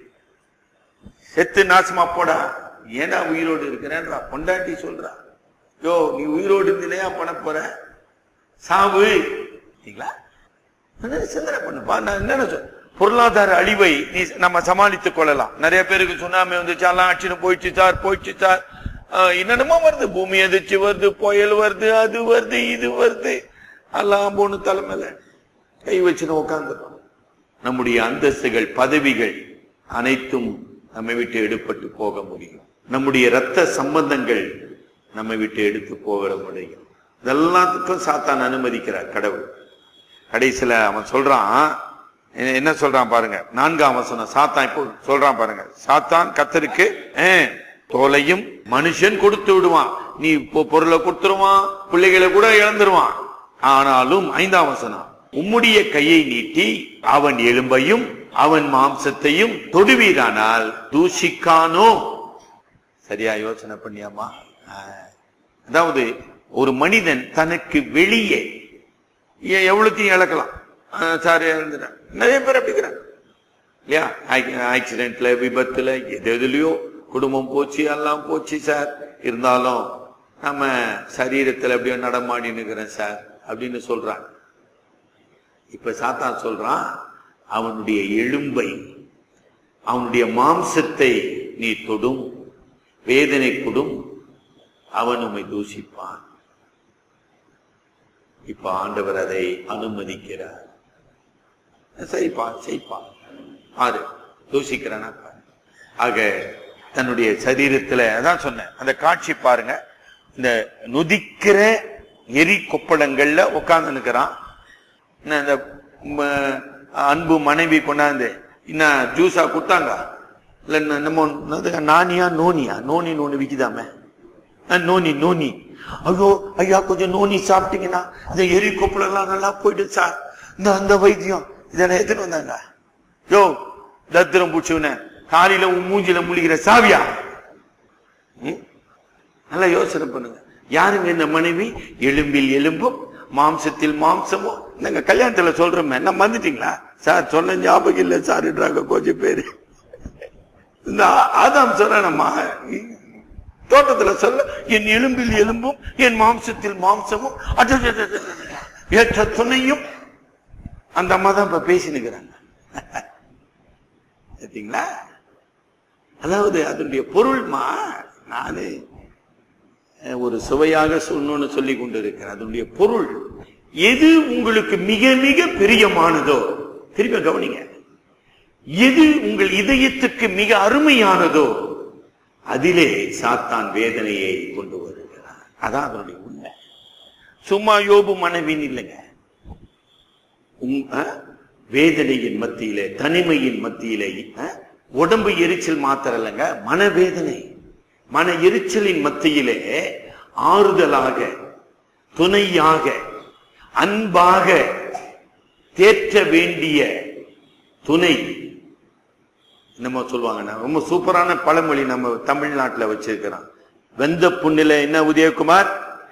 செத்து நாசமா போடா ஏன்டா உயிரோடு இருக்கிறேன்றா பொண்டாட்டி சொல்றா யோ நீ உயிரோடு இருந்தினையா பண்ண போற சாவு சரிங்களா? அதனால சிந்தனை பண்ணுப்பா நான் என்னென்ன சொல் பொருளாதார அழிவை நீ நம்ம சமாளித்துக் கொள்ளலாம் நிறைய பேருக்கு சுனாமி வந்துச்சு எல்லாம் ஆட்சின்னு போயிடுச்சு சார் போயிடுச்சு சார் ஆஹ் என்னென்னமோ வருது பூமி எதிர்ச்சி வருது புயல் வருது அது வருது இது வருது எல்லாம் போன தலைமையில கை வச்சுன்னு உட்காந்துடும் நம்முடைய அந்தஸ்துகள் பதவிகள் அனைத்தும் நம்மை விட்டு எடுப்பட்டு போக முடியும் நம்முடைய இரத்த சம்பந்தங்கள் நம்மை விட்டு எடுத்து போக முடியும் இதெல்லாத்துக்கும் சாத்தான் அனுமதிக்கிறார் கடவுள் கடைசியில அவன் சொல்றான் என்ன- என்ன சொல்றான் பாருங்க நான்காம் வசனம் சாத்தான் இப்போ சொல்றான் பாருங்க சாத்தான் கத்தருக்கு "அஹ், தோலையும் மனுஷன் கொடுத்து விடுவான் நீ இப்போ பொருளை கொடுத்துருவான் பிள்ளைகளை கூட இழந்துருவான் ஆனாலும் ஐந்தாம் வசனம் உம்முடைய கையை நீட்டி அவன் எலும்பையும் அவன் மாம்சத்தையும் தொடுவீரானால் தூஷிக்கானோ சரியா யோசனை பண்ணியாமா ஆஹ். அதாவது ஒரு மனிதன் தனக்கு வெளியே எ- எவ்வளத்தையும் இழக்கலாம் ஆஹ் சார் இழந்துட்டேன் நிறைய பேர் அப்படிக்கிறாங்க இல்லையா ஆக்சிடென்ட்ல விபத்துல எது எதுலயோ குடும்பம் போச்சு எல்லாம் போச்சு சார் இருந்தாலும் நம்ம சரீரத்தில் அப்படியே நடமாடி நிற்கிறேன் சார் அப்படின்னு சொல்றான் இப்ப சாத்தான் சொல்றான் அவனுடைய எலும்பை அவனுடைய மாம்சத்தை நீ தொடும் வேதனை கொடும் அவன் உம்மை தூஷிப்பான் இப்ப ஆண்டவர் அதை அனுமதிக்கிறார் சரிப்பா செய்ப்பா பாரு தூஷிக்கிறானா பாரு ஆக தன்னுடைய சரீரத்துல அதான் சொன்னேன் அந்த காட்சி பாருங்க இந்த நொதிக்கிற எரி கொப்பளங்கள்ல உட்கார்ந்து நிற்கிறான் என்ன இந்த ம- அன்பு மனைவி கொண்டாந்து என்ன ஜூஸா கொடுத்தாங்க இல்ல என்ன- என்னமோ என்னது, நானியா நோனியா நோனி நோனி விக்குதாமே அஹ், நோனி நோனி ஐயோ ஐயா கொஞ்சம் நோனி சாப்பிட்டீங்கன்னா இந்த எரி கொப்பளம்லாம் நல்லா போயிட்டு சார் இந்த அந்த வைத்தியம் இதெல்லாம் எடுத்துட்டு வந்தாங்க யோ தத்திரம் பூச்சவன காலையில உன் மூஞ்சில முழிக்கிற சாவியா ம்? நல்லா யோசனை பண்ணுங்க யாருங்க இந்த மனைவி எலும்பில் எலும்பும் மாம்சத்தில் மாம்சமும் நாங்க கல்யாணத்துல சொல்றோமே என்ன மறந்துட்டீங்களா சார் சொன்ன ஞாபகம் இல்ல சார்ன்றாங்க கொஞ்சம் பேரு இந்த ஆ- ஆதாம் சொன்னம்மா தோட்டத்துல சொல்ல என் எலும்பில் எலும்பும் என் மாம்சத்தில் மாம்சமும் அடடடடடட. ஏற்ற துணையும் அந்த அம்மா தான் இப்ப பேசினுக்கிறாங்க பார்த்தீங்களா அதாவது அதனுடைய பொருள்மா நானு அஹ், ஒரு சுவையாக சொல்லணும்னு சொல்லி கொண்டு இருக்கிறேன் அதனுடைய பொருள் எது உங்களுக்கு மிக மிக பிரியமானதோ திரும்ப கவனிங்க எது உங்கள் இதயத்துக்கு மிக அருமையானதோ அதிலே சாத்தான் வேதனையை கொண்டு வருகிறார் அதான் அதனுடைய உண்மை சும்மா யோபு மனைவின்னு இல்லைங்க உம், அஹ், வேதனையின் மத்தியிலே தனிமையின் மத்தியிலே அஹ், உடம்பு எரிச்சல் மாத்திரம் இல்லைங்க மனவேதனை மன எரிச்சலின் மத்தியிலே ஆறுதலாக துணையாக அன்பாக தேற்ற வேண்டிய துணை நம்ம சொல்லுவாங்க ரொம்ப சூப்பரான பழமொழி நம்ம தமிழ்நாட்டுல வச்சிருக்கிறோம் வெந்த புண்ணில என்ன உதயகுமார்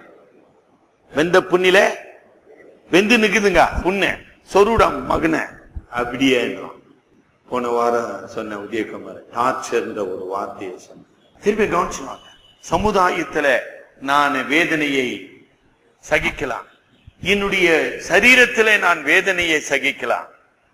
வெந்த புண்ணில வெந்து நிக்குதுங்க புண்ணு சொருடம் மகன அப்படியே போன வாரம் சொன்ன உதயகுமார் டார்ச்சர்ன்ற ஒரு வார்த்தையை சொன்ன திருப்பி கவனிச்சுவாங்க சமுதாயத்துல நான் வேதனையை சகிக்கலாம் என்னுடைய சரீரத்திலே நான் வேதனையை சகிக்கலாம்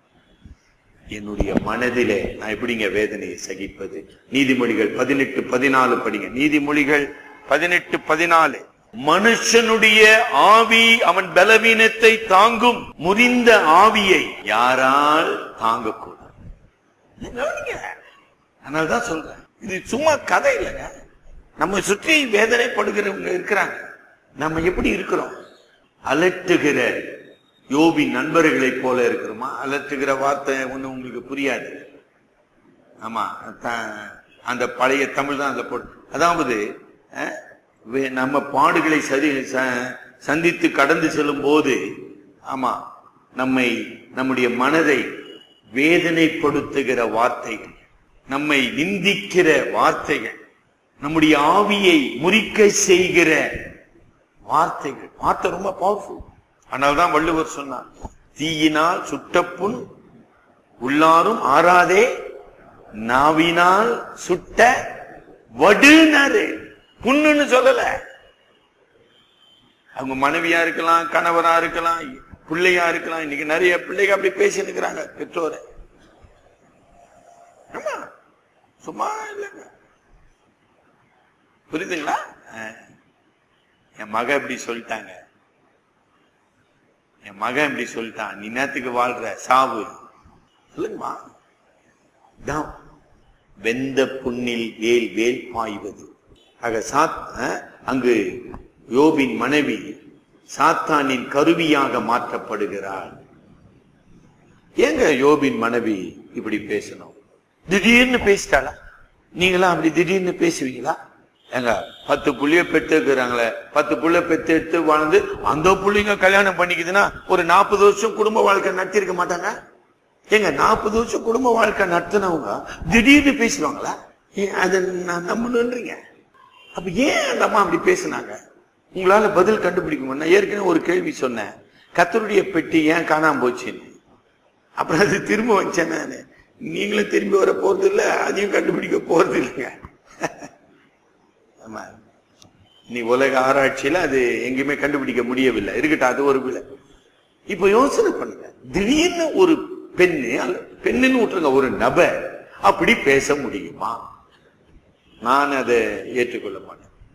என்னுடைய மனதிலே நான் எப்படிங்க வேதனையை சகிப்பது நீதிமொழிகள் பதினெட்டு பதினாலு படிங்க நீதிமொழிகள் பதினெட்டு பதினாலு மனுஷனுடைய ஆவி அவன் பலவீனத்தை தாங்கும் முறிந்த ஆவியை யாரால் தாங்கக்கூடாது கவனிங்க. அதனாலதான் சொல்றேன் இது சும்மா கதை இல்லைங்க நம்ம சுற்றி வேதனைப்படுகிறவங்க இருக்கிறாங்க நம்ம எப்படி இருக்கிறோம் அலட்டுகிற யோபின் நண்பர்களைப் போல இருக்கிறோமா அலட்டுகிற வார்த்தை ஒண்ணு உங்களுக்கு புரியாது ஆமா த- அந்த பழைய தமிழ் தான் அந்த போடு அதாவது அஹ், வே- நம்ம பாடுகளை சரி ச- சந்தித்து கடந்து செல்லும் போது ஆமா நம்மை நம்முடைய மனதை வேதனைப்படுத்துகிற வார்த்தைகள் நம்மை நிந்திக்கிற வார்த்தைகள் நம்முடைய ஆவியை முறிக்க செய்கிற வார்த்தைகள் வார்த்தை ரொம்ப பவர்ஃபுல் அதனால்தான் வள்ளுவர் சொன்னார் தீயினால் சுட்ட புண் உள்ளாரும் ஆறாதே நாவினால் சுட்ட வடுனாரு புண்ணுன்னு சொல்லல அவங்க மனைவியா இருக்கலாம் கணவரா இருக்கலாம் பிள்ளையா இருக்கலாம் இன்னைக்கு நிறைய பிள்ளைங்க அப்படி பேசி இருக்கிறாங்க பெற்றோரை ஆமா சும்மா இல்லைங்க புரியுதுங்களா ஆ. என் மக இப்படி சொல்லிட்டாங்க என் மகன் இப்படி சொல்லிட்டான் நீ நேத்துக்கு வாழ்ற சாவு சொல்லுங்கம்மா தான் வெந்த புண்ணில் வேல் வேல் பாய்வது ஆக சாத் அஹ், அங்கு யோபின் மனைவி சாத்தானின் கருவியாக மாற்றப்படுகிறாள் ஏங்க யோபின் மனைவி இப்படி பேசணும் திடீர்னு பேசிட்டாளா நீங்களாம் அப்படி திடீர்னு பேசுவீங்களா ஏங்க பத்து புள்ளைய பெற்று இருக்கிறாங்களே பத்து புள்ள பெற்று எடுத்து வாழ்ந்து அந்த புள்ளைங்க கல்யாணம் பண்ணிக்குதுன்னா ஒரு நாற்பது வருஷம் குடும்ப வாழ்க்கை நடத்திருக்க மாட்டாங்க ஏங்க நாற்பது வருஷம் குடும்ப வாழ்க்கை நடத்தினவங்க திடீர்னு பேசுவாங்களா ஏன் அதை நான் நம்பணுன்றீங்க அப்ப ஏன் அந்த அம்மா அப்படி பேசுனாங்க உங்களால பதில் கண்டுபிடிக்க முடியும் நான் ஏற்கனவே ஒரு கேள்வி சொன்னேன் கத்தருடைய பெட்டி ஏன் காணாம போச்சுன்னு அப்புறம் அது திரும்ப வச்சேன் நானு நீங்களும் திரும்பி வர போறது இல்ல அதையும் கண்டுபிடிக்க போறது இல்லைங்க ஆமா நீ உலக ஆராய்ச்சியில அது எங்கேயுமே கண்டுபிடிக்க முடியவில்லை இருக்கட்டும் அது ஒரு விலை இப்ப யோசனை பண்ணுங்க திடீர்னு ஒரு பெண்ணு அல்ல பெண்ணுன்னு விட்டுருங்க ஒரு நபர் அப்படி பேச முடியுமா நான் அதை ஏற்றுக்கொள்ள மாட்டேன்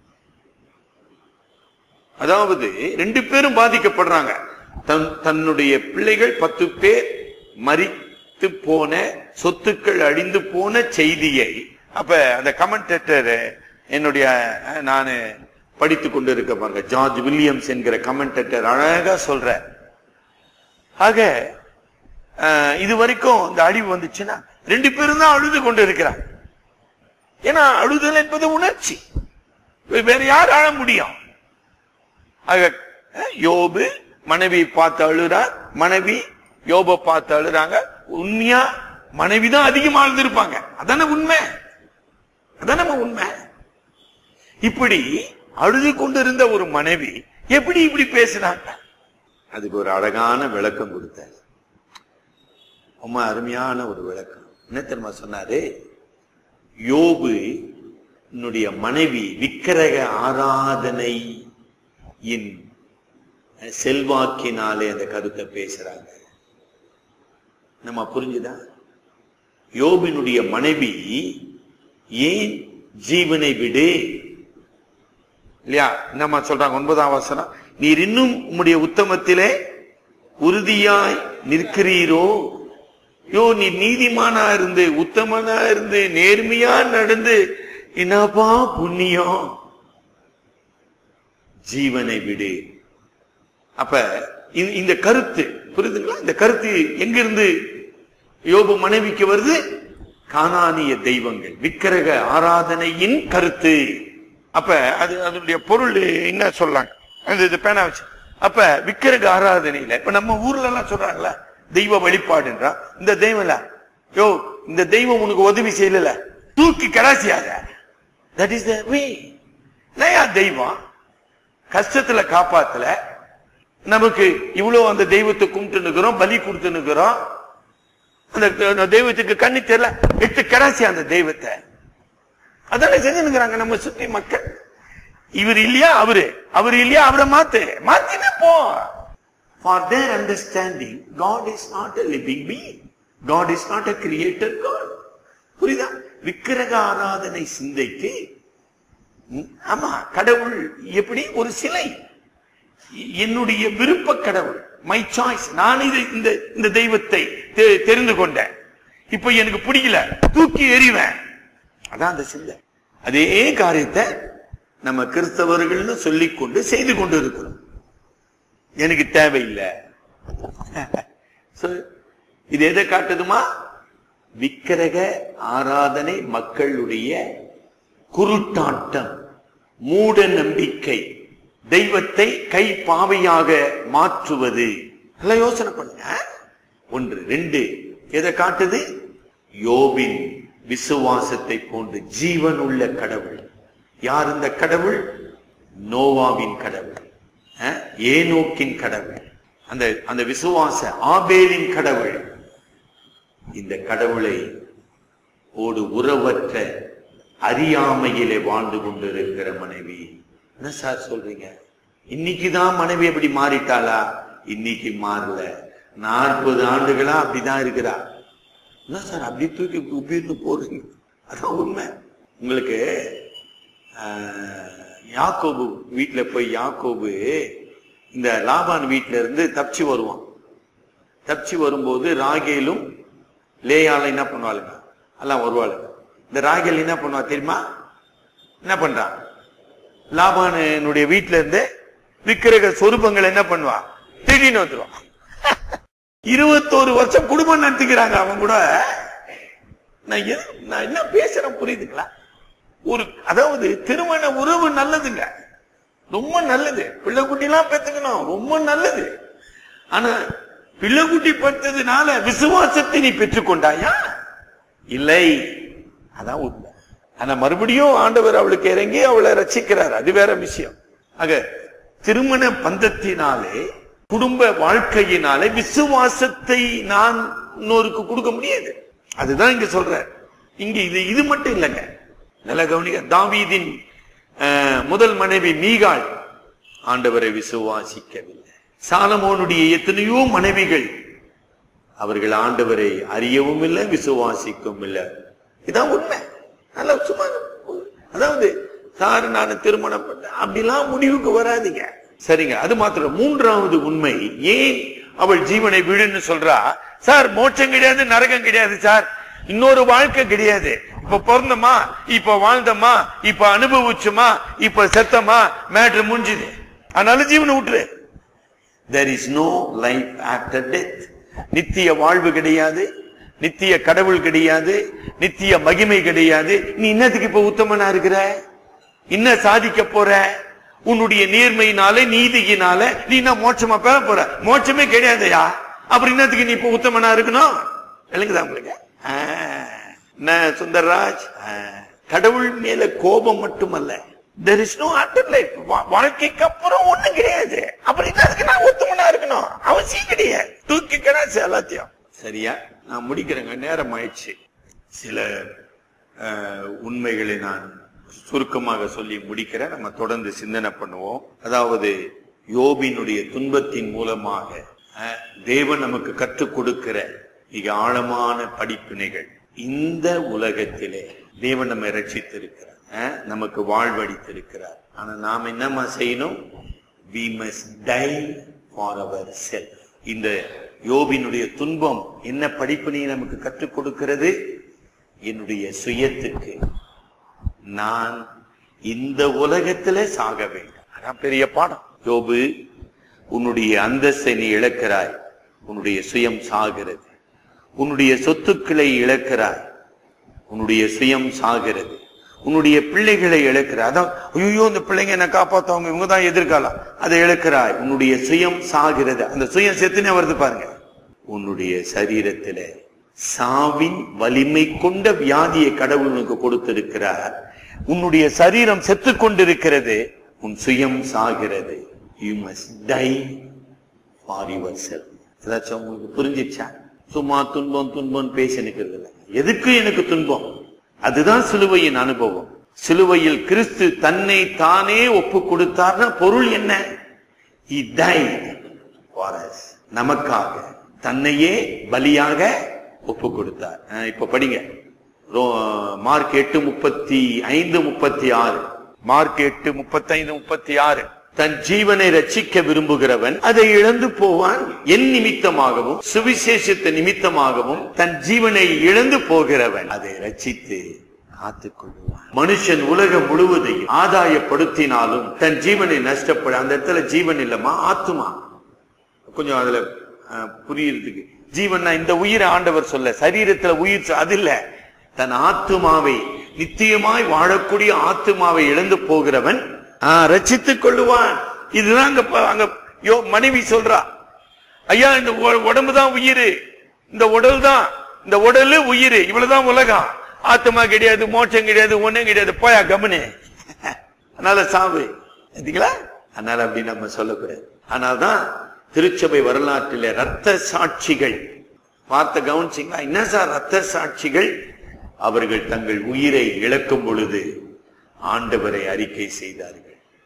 அதாவது ரெண்டு பேரும் பாதிக்கப்படுறாங்க தன் தன்னுடைய பிள்ளைகள் பத்து பேர் மரித்து போன சொத்துக்கள் அழிந்து போன செய்தியை அப்ப அந்த கமெண்டேட்டர் என்னுடைய நான் படித்து கொண்டு இருக்க பாருங்க ஜார்ஜ் வில்லியம்ஸ் என்கிற கமெண்டேட்டர் அழகா சொல்ற ஆக அஹ், இது வரைக்கும் இந்த அழிவு வந்துச்சுன்னா ரெண்டு பேரும் தான் அழுது கொண்டு இருக்கிறாங்க ஏன்னா அழுதல் என்பது உணர்ச்சி வேற யார் அழ முடியும் ஆக அஹ், யோபு மனைவி பார்த்து அழுறார் மனைவி யோப பார்த்து அழுறாங்க உண்மையா மனைவி தான் அதிகமா அழுந்திருப்பாங்க அதானே உண்மை அதானே உண்மை இப்படி அழுது கொண்டிருந்த ஒரு மனைவி எப்படி இப்படி பேசினாங்க அதுக்கு ஒரு அழகான விளக்கம் கொடுத்தார் ரொம்ப அருமையான ஒரு விளக்கம் என்ன தெரியுமா சொன்னாரு யோபு என்னுடைய மனைவி விக்கிரக ஆராதனை இன் செல்வாக்கினாலே அந்த கருத்தை பேசுறாங்க நம்ம புரிஞ்சுதா யோபினுடைய மனைவி ஏன் ஜீவனை விடு இல்லையா என்னம்மா சொல்றாங்க ஒன்பதாம் வசனம் நீர் இன்னும் உம்முடைய உத்தமத்திலே உறுதியாய் நிற்கிறீரோ யோ நீ நீதிமானா இருந்து உத்தமனா இருந்து நேர்மையா நடந்து என்னப்பா புண்ணியம் ஜீவனை விடு அப்ப இந்த- இந்த கருத்து புரியுதுங்களா இந்த கருத்து எங்கிருந்து யோபு மனைவிக்கு வருது கானானிய தெய்வங்கள் விக்கிரக ஆராதனையின் கருத்து அப்ப அது அதனுடைய பொருள் என்ன சொல்லாங்க அந்த இது பேனா வச்சு அப்ப விக்கிரக ஆராதனையில இப்ப நம்ம ஊர்ல எல்லாம் சொல்றாங்கல்ல தெய்வ வழிபாடுன்றா இந்த தெய்வம்ல யோ இந்த தெய்வம் உனக்கு உதவி செய்யல தூக்கி கடாசியாத தட் இஸ் த வே இல்லையா தெய்வம் கஷ்டத்துல காப்பாத்தல நமக்கு இவ்வளவு அந்த தெய்வத்தை கும்பிட்டு நிக்கிறோம் பலி கொடுத்து நிக்கிறோம் அந்த அந்த தெய்வத்துக்கு கண்ணு தெரியல எட்டு கடாசி அந்த தெய்வத்தை அதானே செஞ்சுக்கிறாங்க நம்ம சுத்தி மக்கள் இவர் இல்லையா அவரு அவர் இல்லையா அவரை மாத்து மாத்தினே போ for their understanding God is not a living being God is not a creator God புரியுதா விக்கிரக ஆராதனை சிந்தைக்கு ம், ஆமா கடவுள் எப்படி ஒரு சிலை என்னுடைய விருப்ப கடவுள் மை சாய்ஸ் நான் இது இந்த இந்த தெய்வத்தை தெ- தெரிந்து கொண்டேன் இப்ப எனக்கு பிடிக்கல தூக்கி எறிவேன் அதான் அந்த சிந்தை அதே காரியத்தை நம்ம கிறிஸ்தவர்கள்னு சொல்லிக் கொண்டு செய்து கொண்டு இருக்கிறோம் எனக்கு தேவையில்லை So, இது எதை காட்டுதுமா விக்கிரக ஆராதனை மக்களுடைய குருட்டாட்டம் மூட நம்பிக்கை தெய்வத்தை கை பாவையாக மாற்றுவது நல்லா யோசனை பண்ணுங்க ஒன்று ரெண்டு எதை காட்டுது யோபின் விசுவாசத்தை போன்று ஜீவன் உள்ள கடவுள் யார் இந்த கடவுள் நோவாவின் கடவுள் அஹ், ஏனோக்கின் கடவுள் அந்த அந்த விசுவாச ஆபேலின் கடவுள் இந்த கடவுளை ஓடு உறவற்ற அறியாமையிலே வாழ்ந்து கொண்டிருக்கிற மனைவி என்ன சார் சொல்றீங்க இன்னைக்குதான் மனைவி எப்படி மாறிட்டாளா இன்னைக்கு மாறல நாற்பது ஆண்டுகளா அப்படிதான் இருக்கிறா என்ன சார் அப்படி தூக்கி உப்பிர்ந்து போறீங்க அதான் உண்மை உங்களுக்கு ஆஹ், யாக்கோபு வீட்டுல போய் யாக்கோபு இந்த லாபான் வீட்டுல இருந்து தப்பிச்சு வருவான் தப்பிச்சு வரும்போது ராகேலும் லேயால என்ன பண்ணுவாளுங்க எல்லாம் வருவாளுங்க இந்த ராகேல் என்ன பண்ணுவா தெரியுமா என்ன பண்றான் லாபானுடைய வீட்டுல இருந்து விக்கிரக சொரூபங்கள் என்ன பண்ணுவா திடீர்னு வந்துருவான் இருபத்தோரு வருஷம் குடும்பம் நடத்திக்கிறாங்க அவங்க கூட நான் எது- நான் என்ன பேசுறேன் புரியுதுங்களா ஒரு அதாவது திருமண உறவு நல்லதுங்க ரொம்ப நல்லது பிள்ளை குட்டிலாம் பெத்துக்கணும் ரொம்ப நல்லது ஆனா பிள்ளை குட்டி பெற்றதுனால விசுவாசத்தை நீ பெற்றுக்கொண்டாயா இல்லை அதான் உண்மை ஆனா மறுபடியும் ஆண்டவர் அவளுக்கு இறங்கி அவளை ரசிக்கிறார் அது வேற விஷயம் ஆக திருமண பந்தத்தினாலே குடும்ப வாழ்க்கையினாலே விசுவாசத்தை நான் இன்னொருக்கு கொடுக்க முடியாது அதுதான் இங்க சொல்ற இங்க இது இது மட்டும் இல்லைங்க நல்ல கவனிக்க தாவீதின் அஹ், முதல் மனைவி மீகாள் ஆண்டவரை விசுவாசிக்கவில்லை சாலமோனுடைய எத்தனையோ மனைவிகள் அவர்கள் ஆண்டவரை அறியவும் இல்லை விசுவாசிக்கவும் இல்லை இதான் உண்மை நல்லா சும்மா அதாவது சார் நான் திருமணம் பண்ணேன் அப்படிலாம் முடிவுக்கு வராதீங்க சரிங்க அது மாத்திரம் மூன்றாவது உண்மை ஏன் அவள் ஜீவனை விடுன்னு சொல்றா சார் மோட்சம் கிடையாது நரகம் கிடையாது சார் இன்னொரு வாழ்க்கை கிடையாது இப்ப பிறந்தமா இப்ப வாழ்ந்தமா இப்ப அனுபவிச்சுமா இப்ப செத்தமா மேட்ரு முடிஞ்சுது அதனால ஜீவனை விட்டுரு there is no life after death நித்திய வாழ்வு கிடையாது நித்திய கடவுள் கிடையாது நித்திய மகிமை கிடையாது நீ இன்னத்துக்கு இப்ப உத்தமனா இருக்கிற என்ன சாதிக்க போற உன்னுடைய நேர்மையினால நீதியினால நீ என்ன மோட்சமா பெற போற மோட்சமே கிடையாதுயா அப்புறம் இன்னத்துக்கு நீ இப்ப உத்தமனா இருக்கணும் விளங்குதா உங்களுக்கு ஆ, என்ன சுந்தர்ராஜ் ஆ, கடவுள் மேல கோபம் மட்டுமல்ல there is no after life வா- வாழ்க்கைக்கு அப்புறம் ஒண்ணும் கிடையாது அப்புறம் இன்னதுக்கு நான் உத்தமனா இருக்கணும் அவசியம் கிடையாது தூக்கி கிடாச்சு எல்லாத்தையும் சரியா நான் முடிக்கிறேங்க நேரம் ஆயிடுச்சு சில அஹ், உண்மைகளை நான் சுருக்கமாக சொல்லி முடிக்கிறேன் நம்ம தொடர்ந்து சிந்தனை பண்ணுவோம் அதாவது யோபினுடைய துன்பத்தின் மூலமாக அஹ், தேவன் நமக்கு கற்றுக் கொடுக்கிற மிக ஆழமான படிப்பினைகள் இந்த உலகத்திலே தேவன் நம்மை ரட்சித்திருக்கிறார் அஹ், நமக்கு வாழ்வடித்திருக்கிறார் ஆனா நாம் என்னமா செய்யணும் we must die for ourselves இந்த யோபினுடைய துன்பம் என்ன படிப்பினையை நமக்கு கற்றுக் கொடுக்கிறது என்னுடைய சுயத்துக்கு நான் இந்த உலகத்திலே சாக வேண்டும் அதான் பெரிய பாடம் யோபு உன்னுடைய அந்தஸ்தை நீ இழக்கிறாய் உன்னுடைய சுயம் சாகிறது உன்னுடைய சொத்துக்களை இழக்கிறாய் உன்னுடைய சுயம் சாகிறது உன்னுடைய பிள்ளைகளை இழக்கிறாய் அதான் ஐயோ இந்த பிள்ளைங்க என்ன காப்பாத்துவாங்க இவங்க தான் எதிர்காலம் அதை இழக்கிறாய் உன்னுடைய சுயம் சாகிறது அந்த சுயம் செத்துனே வருது பாருங்க உன்னுடைய சரீரத்திலே சாவின் வலிமை கொண்ட வியாதியை கடவுள் உனக்கு கொடுத்திருக்கிறார் உன்னுடைய சரீரம் செத்து கொண்டிருக்கிறது உன் சுயம் சாகிறது you must die for yourself ஏதாச்சும் உங்களுக்கு புரிஞ்சிச்சா சும்மா துன்பம் துன்பம் பேசி நிக்கிறது இல்லை எதுக்கு எனக்கு துன்பம் அதுதான் சிலுவையின் அனுபவம் சிலுவையில் கிறிஸ்து தன்னை தானே ஒப்பு கொடுத்தார்னா பொருள் என்ன he died for us நமக்காக தன்னையே பலியாக ஒப்பு கொடுத்தார் அஹ் இப்ப படிங்க ரோ- மார்க் எட்டு முப்பத்தி ஐந்து முப்பத்தி ஆறு மார்க் எட்டு முப்பத்தி ஐந்து முப்பத்தி ஆறு தன் ஜீவனை ரட்சிக்க விரும்புகிறவன் அதை இழந்து போவான் என் நிமித்தமாகவும் சுவிசேஷத்த நிமித்தமாகவும் தன் ஜீவனை இழந்து போகிறவன் அதை ரட்சித்து காத்துக் கொள்வான் மனுஷன் உலகம் முழுவதையும் ஆதாயப்படுத்தினாலும் தன் ஜீவனை நஷ்டப்பட அந்த இடத்துல ஜீவன் இல்லமா ஆத்துமா கொஞ்சம் அதுல அஹ், புரியுறதுக்கு ஜீவன்னா இந்த உயிரை ஆண்டவர் சொல்ல சரீரத்துல உயிர் சொ- அது இல்ல தன் ஆத்துமாவை நித்தியமாய் வாழக்கூடிய ஆத்துமாவை இழந்து போகிறவன் ஆஹ், ரட்சித்துக் கொள்ளுவான் இதுதான் அங்க ப- அங்க யோ மனைவி சொல்றா ஐயா இந்த உ- உடம்பு தான் உயிர் இந்த உடல் தான் இந்த உடலு உயிர் இவ்வளவுதான் உலகம் ஆத்மா கிடையாது மோட்சம் கிடையாது ஒண்ணும் கிடையாது போயா கம்முனு அதனால சாவு சரிங்களா அதனால அப்படி நம்ம சொல்லக்கூடாது அதனால்தான் திருச்சபை வரலாற்றிலே ரத்த சாட்சிகள் பார்த்த கவனிச்சிங்களா என்ன சார் ரத்த சாட்சிகள் அவர்கள் தங்கள் உயிரை இழக்கும் பொழுது ஆண்டவரை அறிக்கை செய்தார்கள்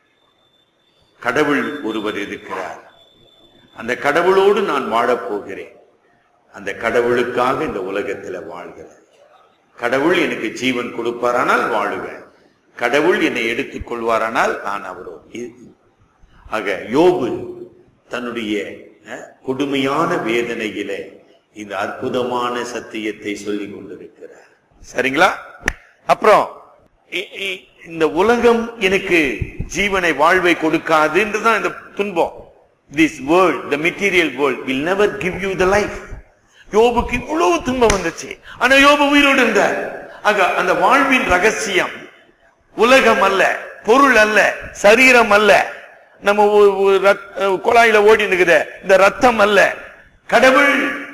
கடவுள் ஒருவர் இருக்கிறார் அந்த கடவுளோடு நான் வாழப் போகிறேன் அந்த கடவுளுக்காக இந்த உலகத்துல வாழ்கிறேன் கடவுள் எனக்கு ஜீவன் கொடுப்பாரானால் வாழுவேன் கடவுள் என்னை எடுத்துக் கொள்வாரானால் நான் அவரோடு இ- ஆக யோபு தன்னுடைய அஹ், கொடுமையான வேதனையிலே இந்த அற்புதமான சத்தியத்தை சொல்லிக் கொண்டிருக்கிறார் சரிங்களா அப்புறம் இ- இ- இந்த உலகம் எனக்கு ஜீவனை வாழ்வை கொடுக்காதுன்றதுதான் இந்த துன்பம் this world the material world will never give you the life யோபுக்கு இவ்வளவு துன்பம் வந்துச்சு ஆனா யோபு உயிரோடு இருந்தார் ஆக அந்த வாழ்வின் ரகசியம் உலகம் அல்ல பொருள் அல்ல சரீரம் அல்ல நம்ம ஒ- ஒ- ரத்- குழாயில ஓடி நிக்குத இந்த ரத்தம் அல்ல கடவுள்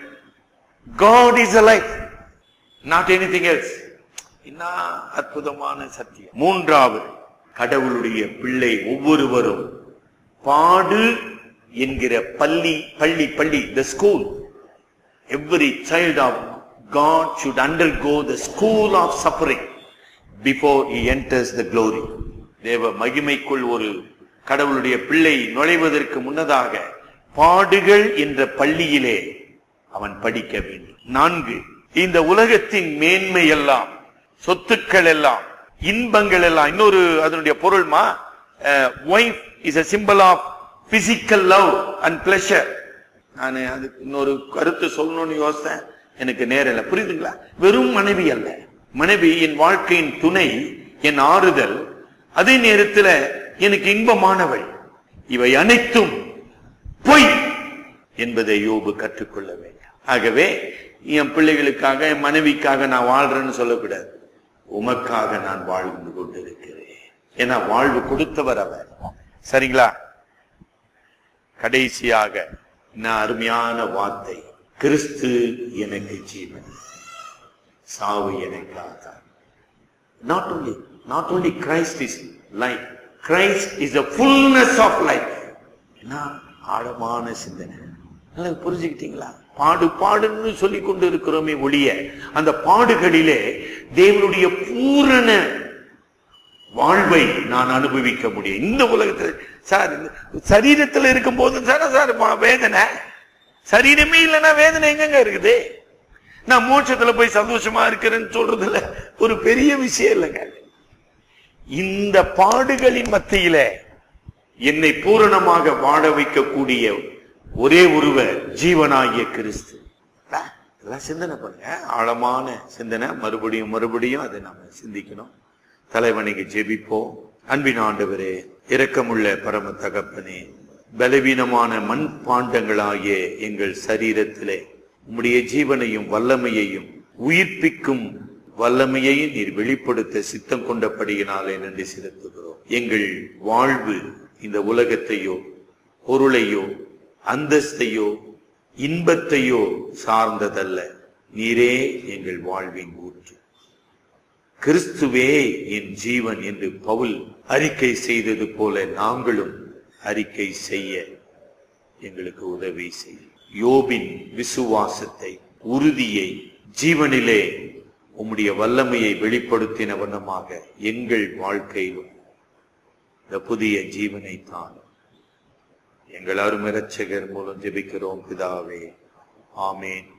God is life not anything else என்ன அற்புதமான சத்தியம் மூன்றாவது கடவுளுடைய பிள்ளை ஒவ்வொருவரும் பாடு என்கிற பள்ளி பள்ளி பள்ளி the school every child of God should undergo the school of suffering before he enters the glory. தேவ மகிமைக்குள் ஒரு கடவுளுடைய பிள்ளை நுழைவதற்கு முன்னதாக பாடுகள் என்ற பள்ளியிலே அவன் படிக்க வேண்டும் நான்கு இந்த உலகத்தின் மேன்மை எல்லாம் சொத்துக்கள் எல்லாம் இன்பங்கள் எல்லாம் இன்னொரு அதனுடைய பொருள்மா wife is a symbol of physical love and pleasure நான் அதுக்கு இன்னொரு கருத்து சொல்லணும்னு யோசித்தேன் எனக்கு நேரம் இல்லை புரியுதுங்களா வெறும் மனைவி அல்ல மனைவி என் வாழ்க்கையின் துணை என் ஆறுதல் அதே நேரத்தில் எனக்கு இன்பமானவள் இவை அனைத்தும் பொய் என்பதை யோபு கற்றுக்கொள்ள வேண்டும் ஆகவே என் பிள்ளைகளுக்காக என் மனைவிக்காக நான் வாழ்றேன்னு சொல்லக்கூடாது உமக்காக நான் வாழ்ந்து கொண்டிருக்கிறேன் ஏன்னா வாழ்வு கொடுத்தவர் அவர் சரிங்களா கடைசியாக நான் அருமையான வார்த்தை கிறிஸ்து எனக்கு ஜீவன் சாவு எனக்கு ஆதார் not only not only Christ is life Christ is a fullness of life என்ன ஆழமான சிந்தனை நல்லா புரிஞ்சுக்கிட்டீங்களா பாடு பாடுன்னு சொல்லி கொண்டு இருக்கிறோமே ஒழிய அந்த பாடுகளிலே தேவனுடைய பூரண வாழ்வை நான் அனுபவிக்க முடியும் இந்த உலகத்துல சார் இந்த சரீரத்துல இருக்கும் போது சார் சார் வா- வேதனை சரீரமே இல்லைன்னா வேதனை எங்கங்க இருக்குது நான் மோட்சத்துல போய் சந்தோஷமா இருக்கிறேன்னு சொல்றதுல ஒரு பெரிய விஷயம் இல்லைங்க இந்த பாடுகளின் மத்தியில என்னை பூரணமாக வாழ வைக்கக்கூடிய ஒரே ஒருவர் ஜீவனாகிய கிறிஸ்து பா, இதெல்லாம் சிந்தனை பண்ணுங்க ஆழமான சிந்தனை மறுபடியும் மறுபடியும் அதை நாம சிந்திக்கணும் தலைவனைக்கு ஜெபிப்போம் அன்பின் ஆண்டவரே இரக்கமுள்ள பரம தகப்பனே பலவீனமான மண் பாண்டங்களாகிய எங்கள் சரீரத்திலே உம்முடைய ஜீவனையும் வல்லமையையும் உயிர்ப்பிக்கும் வல்லமையையும் நீர் வெளிப்படுத்த சித்தம் கொண்டபடியினாலே நன்றி செலுத்துகிறோம் எங்கள் வாழ்வு இந்த உலகத்தையோ பொருளையோ அந்தஸ்தையோ இன்பத்தையோ சார்ந்ததல்ல நீரே எங்கள் வாழ்வின் ஊற்று கிறிஸ்துவே என் ஜீவன் என்று பவுல் அறிக்கை செய்தது போல நாங்களும் அறிக்கை செய்ய எங்களுக்கு உதவி செய்யும் யோபின் விசுவாசத்தை உறுதியை ஜீவனிலே உம்முடைய வல்லமையை வெளிப்படுத்தின வண்ணமாக எங்கள் வாழ்க்கையிலும் இந்த புதிய ஜீவனை தான் எங்கள் அருமை இரட்சகர் மூலம் ஜெபிக்கிறோம் பிதாவே ஆமேன்